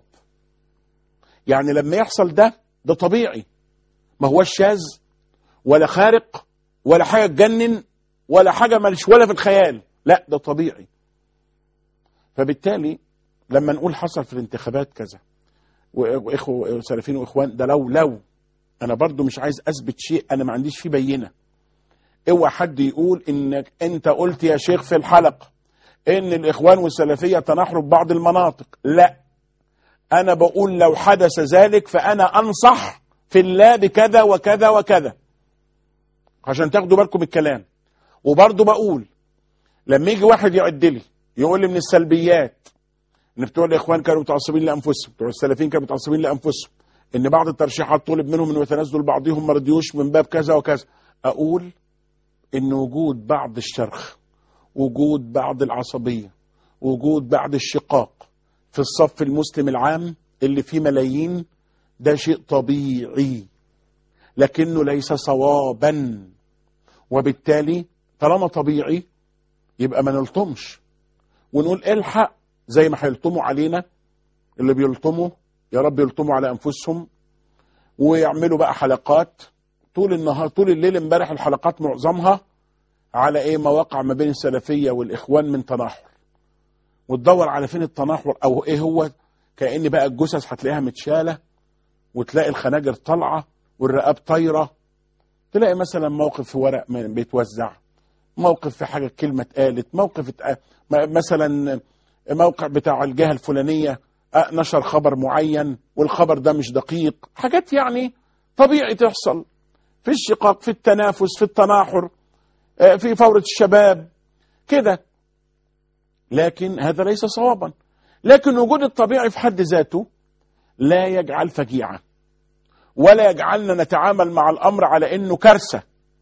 Speaker 1: يعني لما يحصل ده ده طبيعي ما هوش شاذ ولا خارق ولا حاجة تجنن ولا حاجة مالش ولا في الخيال لا ده طبيعي فبالتالي لما نقول حصل في الانتخابات كذا واخوه سلفيين واخوان ده لو لو انا برضو مش عايز اثبت شيء انا ما عنديش فيه بينه اوعى حد يقول انك انت قلت يا شيخ في الحلقه ان الاخوان والسلفيه تناحروا ببعض المناطق لا انا بقول لو حدث ذلك فانا انصح في الله بكذا وكذا وكذا عشان تاخدوا بالكم الكلام وبرضه بقول لما يجي واحد يعد لي يقول لي من السلبيات ان بتوع الاخوان كانوا متعصبين لانفسهم بتوع السلفيين كانوا متعصبين لانفسهم ان بعض الترشيحات طلب منهم انه يتنازلوا لبعضهم ما رضيوش من باب كذا وكذا اقول ان وجود بعض الشرخ وجود بعض العصبيه وجود بعض الشقاق في الصف المسلم العام اللي فيه ملايين ده شيء طبيعي لكنه ليس صوابا وبالتالي طالما طبيعي يبقى ما نلطمش ونقول الحق زي ما هيلطموا علينا اللي بيلطموا يا رب يلطموا على انفسهم ويعملوا بقى حلقات طول النهار طول الليل امبارح الحلقات معظمها على ايه مواقع ما بين السلفيه والاخوان من تناحر وتدور على فين التناحر او ايه هو كأن بقى الجثث هتلاقيها متشاله وتلاقي الخناجر طالعه والرقاب طايره تلاقي مثلا موقف في ورق من بيتوزع موقف في حاجه كلمه اتقالت موقف اتق... مثلا موقع بتاع الجهه الفلانيه نشر خبر معين والخبر ده مش دقيق حاجات يعني طبيعي تحصل في الشقاق في التنافس في التناحر آه، في فورة الشباب كده لكن هذا ليس صوابا لكن وجود الطبيعي في حد ذاته لا يجعل فجيعة ولا يجعلنا نتعامل مع الأمر على أنه كارثة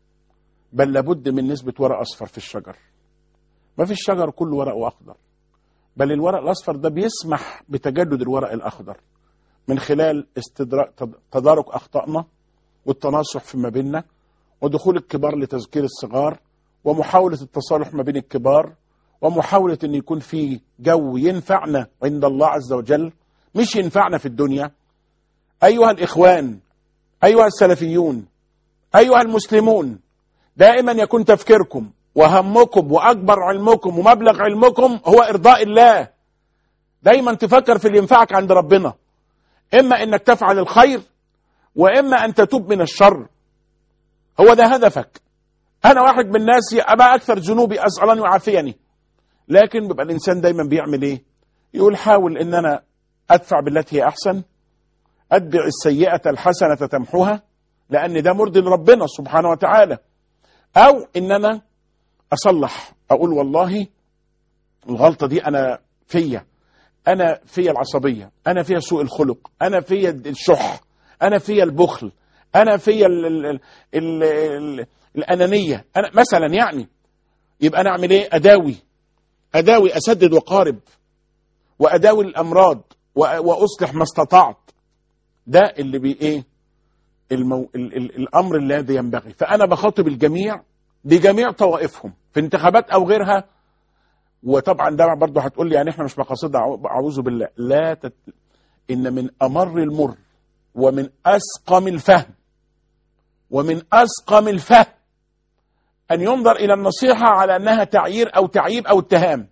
Speaker 1: بل لابد من نسبة ورق أصفر في الشجر ما في الشجر كله ورق أخضر بل الورق الأصفر ده بيسمح بتجدد الورق الأخضر من خلال استدراك تدارك أخطائنا والتناصح فيما بيننا ودخول الكبار لتذكير الصغار ومحاولة التصالح ما بين الكبار ومحاولة أن يكون في جو ينفعنا عند الله عز وجل مش ينفعنا في الدنيا أيها الإخوان أيها السلفيون أيها المسلمون دائما يكون تفكيركم وهمكم وأكبر علمكم ومبلغ علمكم هو إرضاء الله دايما تفكر في اللي ينفعك عند ربنا إما إنك تفعل الخير وإما أن تتوب من الشر هو ده هدفك أنا واحد من الناس أبا أكثر ذنوبي أسأل أن يعافيني لكن بيبقى الإنسان دايما بيعمل إيه يقول حاول إن أنا أدفع بالتي هي أحسن أتبع السيئة الحسنة تمحوها لأن ده مرضي لربنا سبحانه وتعالى أو إن أنا أصلح أقول والله الغلطة دي أنا فيا أنا فيا العصبية أنا فيا سوء الخلق أنا فيا الشح أنا فيا البخل أنا فيا ال ال ال ال الأنانية أنا مثلا يعني يبقى أنا أعمل إيه أداوي أداوي أسدد وقارب وأداوي الأمراض وأصلح ما استطعت ده اللي بي إيه المو... ال... ال... الأمر الذي ينبغي فأنا بخاطب الجميع بجميع طوائفهم في انتخابات أو غيرها وطبعا ده برضه هتقول لي يعني احنا مش مقاصدنا اعوذ بالله لا تت... ان من امر المر ومن اسقم الفهم ومن اسقم الفهم ان ينظر الى النصيحه على انها تعيير او تعييب او اتهام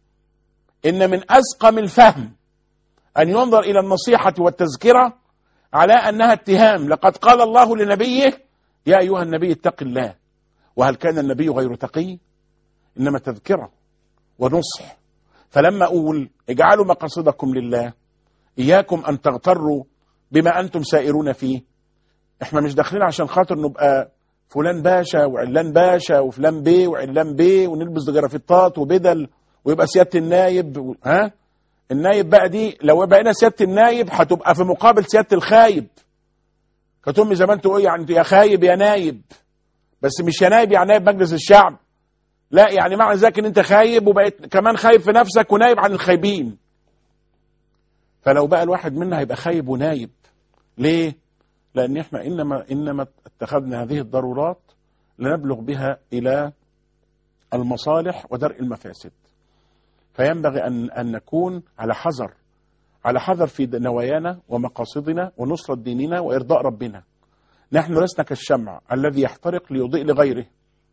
Speaker 1: ان من اسقم الفهم ان ينظر الى النصيحه والتذكره على انها اتهام لقد قال الله لنبيه يا ايها النبي اتق الله وهل كان النبي غير تقي انما تذكره ونصح فلما أقول اجعلوا مقاصدكم لله إياكم أن تغتروا بما أنتم سائرون فيه احنا مش داخلين عشان خاطر نبقى فلان باشا وعلان باشا وفلان بيه وعلان بيه ونلبس جرافطات وبدل ويبقى سيادة النايب ها النايب بقى دي لو بقينا سيادة النايب هتبقى في مقابل سيادة الخايب كانت امي زمان تقول يعني يا خايب يا نايب بس مش يا نايب يعني نايب مجلس الشعب لا يعني معنى ذلك ان انت خايب وبقيت كمان خايب في نفسك ونايب عن الخايبين فلو بقى الواحد منا هيبقى خايب ونايب ليه لان احنا انما انما اتخذنا هذه الضرورات لنبلغ بها الى المصالح ودرء المفاسد فينبغي ان ان نكون على حذر على حذر في نوايانا ومقاصدنا ونصرة ديننا وإرضاء ربنا نحن لسنا كالشمع الذي يحترق ليضيء لغيره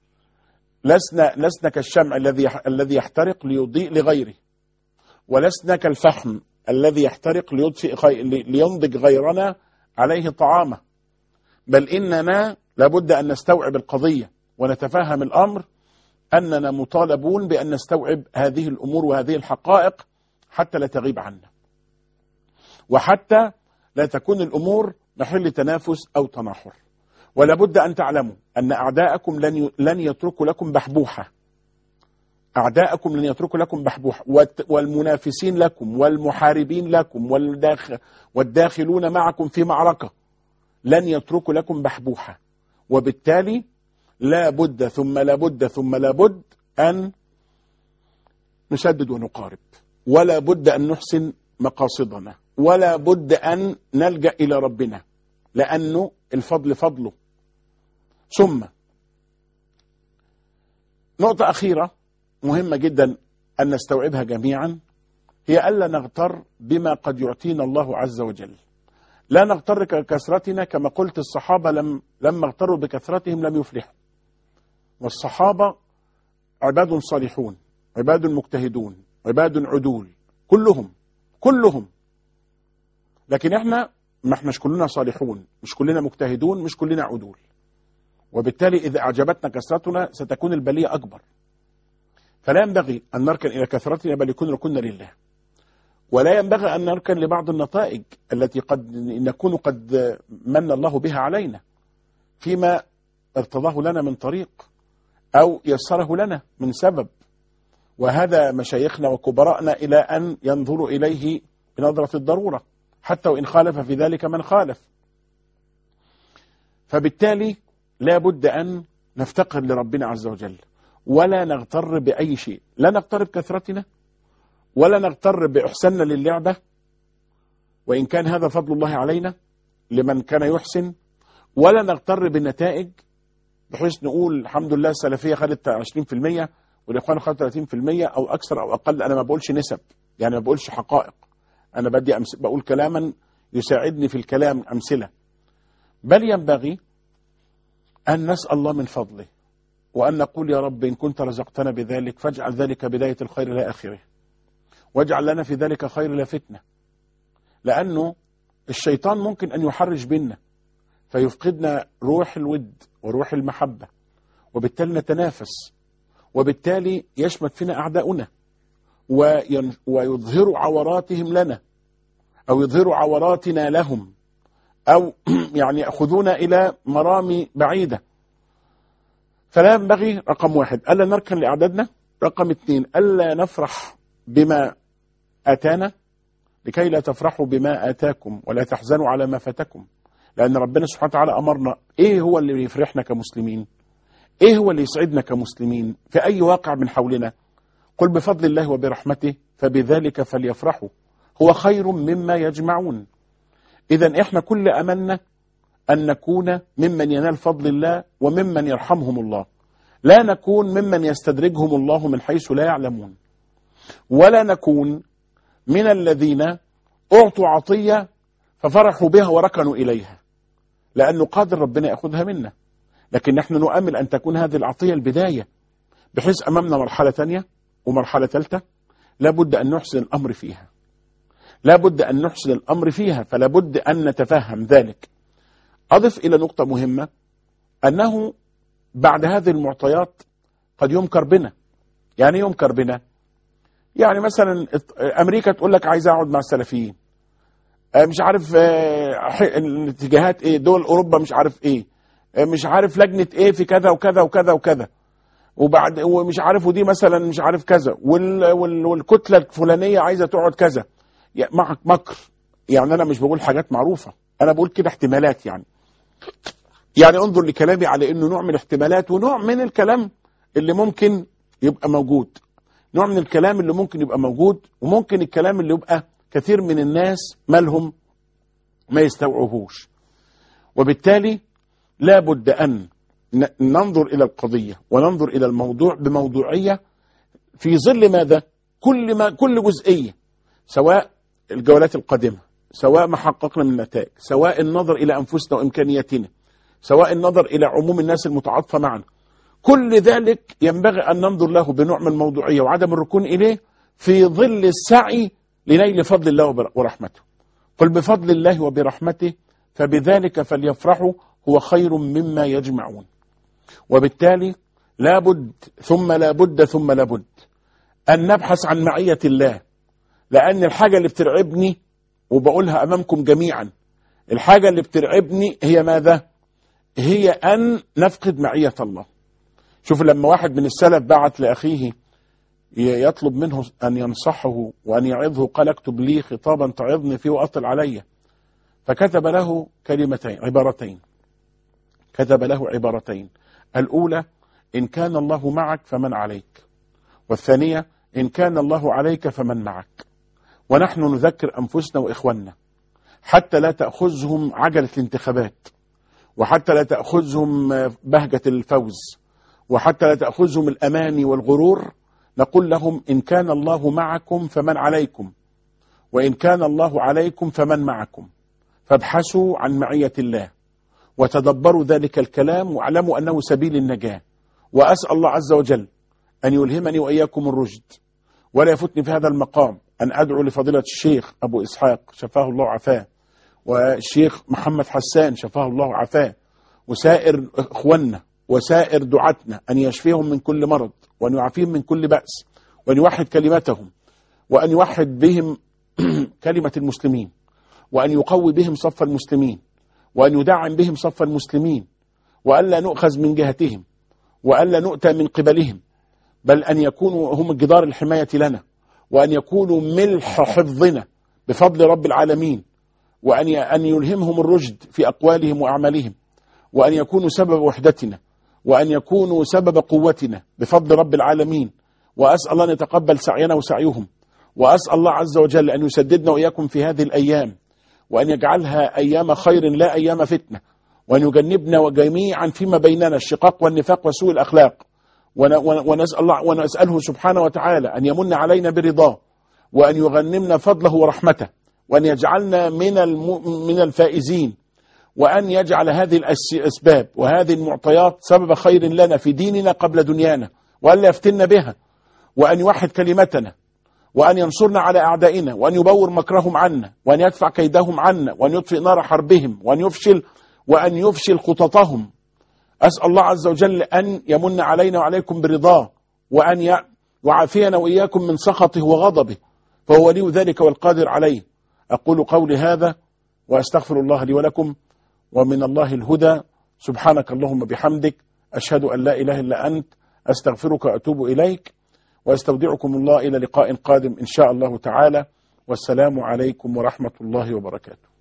Speaker 1: لسنا لسنا كالشمع الذي الذي يحترق ليضيء لغيره ولسنا كالفحم الذي يحترق ليضفئ لينضج غيرنا عليه طعامه بل اننا لابد ان نستوعب القضيه ونتفهم الامر اننا مطالبون بان نستوعب هذه الامور وهذه الحقائق حتى لا تغيب عنا وحتى لا تكون الامور محل تنافس او تناحر ولا بد أن تعلموا أن أعداءكم لن لن يتركوا لكم بحبوحة أعداءكم لن يتركوا لكم بحبوحة والمنافسين لكم والمحاربين لكم والداخل والداخلون معكم في معركة لن يتركوا لكم بحبوحة وبالتالي لا بد ثم لا بد ثم لا بد أن نسدد ونقارب ولا بد أن نحسن مقاصدنا ولا بد أن نلجأ إلى ربنا لأنه الفضل فضله ثم نقطة أخيرة مهمة جدا أن نستوعبها جميعا هي ألا نغتر بما قد يعطينا الله عز وجل لا نغتر بكثرتنا كما قلت الصحابة لم لما اغتروا بكثرتهم لم يفلحوا والصحابة عباد صالحون عباد مجتهدون عباد عدول كلهم كلهم لكن احنا ما احناش كلنا صالحون مش كلنا مجتهدون مش كلنا عدول وبالتالي إذا أعجبتنا كثرتنا ستكون البلية أكبر فلا ينبغي أن نركن إلى كثرتنا بل يكون ركنا لله ولا ينبغي أن نركن لبعض النتائج التي قد نكون قد من الله بها علينا فيما ارتضاه لنا من طريق أو يسره لنا من سبب وهذا مشايخنا وكبراءنا إلى أن ينظروا إليه بنظرة الضرورة حتى وإن خالف في ذلك من خالف فبالتالي لا بد أن نفتقر لربنا عز وجل ولا نغتر بأي شيء لا نغتر بكثرتنا ولا نغتر بإحساننا للعبة وإن كان هذا فضل الله علينا لمن كان يحسن ولا نغتر بالنتائج بحيث نقول الحمد لله السلفية خدت 20% والإخوان خدوا 30% أو أكثر أو أقل أنا ما بقولش نسب يعني ما بقولش حقائق أنا بدي أمس... بقول كلاما يساعدني في الكلام أمثلة بل ينبغي أن نسأل الله من فضله وأن نقول يا رب إن كنت رزقتنا بذلك فاجعل ذلك بداية الخير لا آخره واجعل لنا في ذلك خير لا فتنة لأنه الشيطان ممكن أن يحرج بنا فيفقدنا روح الود وروح المحبة وبالتالي نتنافس وبالتالي يشمت فينا أعداؤنا وين- ويظهر عوراتهم لنا أو يظهر عوراتنا لهم أو يعني يأخذونا إلى مرامي بعيدة فلا ينبغي رقم واحد ألا نركن لأعدادنا رقم اثنين ألا نفرح بما أتانا لكي لا تفرحوا بما آتاكم ولا تحزنوا على ما فاتكم لأن ربنا سبحانه وتعالى أمرنا إيه هو اللي يفرحنا كمسلمين إيه هو اللي يسعدنا كمسلمين في أي واقع من حولنا قل بفضل الله وبرحمته فبذلك فليفرحوا هو خير مما يجمعون إذا إحنا كل أملنا أن نكون ممن ينال فضل الله وممن يرحمهم الله لا نكون ممن يستدرجهم الله من حيث لا يعلمون ولا نكون من الذين أعطوا عطية ففرحوا بها وركنوا إليها لأنه قادر ربنا يأخذها منا لكن نحن نؤمل أن تكون هذه العطية البداية بحيث أمامنا مرحلة ثانية ومرحلة ثالثة لابد أن نحسن الأمر فيها لابد أن نحسن الأمر فيها فلا بد أن نتفهم ذلك أضف إلى نقطة مهمة أنه بعد هذه المعطيات قد يمكر بنا يعني إيه يمكر بنا يعني مثلا أمريكا تقول لك عايز أقعد مع السلفيين آه، مش عارف آه، ح- الاتجاهات ايه دول اوروبا مش عارف ايه آه، مش عارف لجنه ايه في كذا وكذا وكذا وكذا وبعد ومش عارف ودي مثلا مش عارف كذا وال وال والكتله الفلانيه عايزه تقعد كذا يا- معك مكر يعني انا مش بقول حاجات معروفه انا بقول كده احتمالات يعني يعني انظر لكلامي على انه نوع من الاحتمالات ونوع من الكلام اللي ممكن يبقى موجود نوع من الكلام اللي ممكن يبقى موجود وممكن الكلام اللي يبقى كثير من الناس مالهم ما يستوعبوش وبالتالي لا بد أن ن- ننظر إلى القضية وننظر إلى الموضوع بموضوعية في ظل ماذا كل ما كل جزئية سواء الجولات القادمة سواء ما حققنا من نتائج سواء النظر إلى أنفسنا وإمكانياتنا سواء النظر إلى عموم الناس المتعاطفة معنا كل ذلك ينبغي أن ننظر له بنوع من الموضوعية وعدم الركون إليه في ظل السعي لنيل فضل الله وبر- ورحمته قل بفضل الله وبرحمته فبذلك فليفرحوا هو خير مما يجمعون وبالتالي لابد ثم لابد ثم لابد أن نبحث عن معية الله لأن الحاجة اللي بترعبني وبقولها أمامكم جميعا الحاجة اللي بترعبني هي ماذا هي أن نفقد معية الله شوف لما واحد من السلف بعت لأخيه ي- يطلب منه أن ينصحه وأن يعظه قال اكتب لي خطابا تعظني فيه وأطل علي فكتب له كلمتين عبارتين كتب له عبارتين الأولى إن كان الله معك فمن عليك والثانية إن كان الله عليك فمن معك ونحن نذكر أنفسنا وإخواننا حتى لا تأخذهم عجلة الانتخابات وحتى لا تأخذهم بهجة الفوز وحتى لا تأخذهم الأماني والغرور نقول لهم إن كان الله معكم فمن عليكم وإن كان الله عليكم فمن معكم فابحثوا عن معية الله وتدبروا ذلك الكلام واعلموا أنه سبيل النجاة وأسأل الله عز وجل أن يلهمني وإياكم الرشد ولا يفوتني في هذا المقام أن أدعو لفضيلة الشيخ أبو إسحاق شفاه الله وعافاه والشيخ محمد حسان شفاه الله وعافاه وسائر إخواننا وسائر دعاتنا أن يشفيهم من كل مرض وأن يعافيهم من كل بأس وأن يوحد كلمتهم وأن يوحد بهم كلمة المسلمين وأن يقوي بهم صف المسلمين وأن يدعم بهم صف المسلمين وألا نؤخذ من جهتهم وألا نؤتى من قبلهم بل أن يكونوا هم جدار الحماية لنا وأن يكونوا ملح حفظنا بفضل رب العالمين وأن أن يلهمهم الرشد في أقوالهم وأعمالهم وأن يكونوا سبب وحدتنا وأن يكونوا سبب قوتنا بفضل رب العالمين وأسأل الله أن يتقبل سعينا وسعيهم وأسأل الله عز وجل أن يسددنا وإياكم في هذه الأيام وأن يجعلها أيام خير لا أيام فتنة وأن يجنبنا وجميعا فيما بيننا الشقاق والنفاق وسوء الأخلاق ونسأل الله ونسأله سبحانه وتعالى أن يمن علينا برضاه وأن يغنمنا فضله ورحمته وأن يجعلنا من من الفائزين وأن يجعل هذه الأسباب وهذه المعطيات سبب خير لنا في ديننا قبل دنيانا وأن لا يفتنا بها وأن يوحد كلمتنا وأن ينصرنا على أعدائنا وأن يبور مكرهم عنا وأن يدفع كيدهم عنا وأن يطفئ نار حربهم وأن يفشل وأن يفشل خططهم أسأل الله عز وجل أن يمن علينا وعليكم برضاه وأن يعافينا وإياكم من سخطه وغضبه فهو ولي ذلك والقادر عليه أقول قولي هذا وأستغفر الله لي ولكم ومن الله الهدى سبحانك اللهم بحمدك أشهد أن لا إله إلا أنت أستغفرك وأتوب إليك واستودعكم الله إلى لقاء قادم إن شاء الله تعالى والسلام عليكم ورحمة الله وبركاته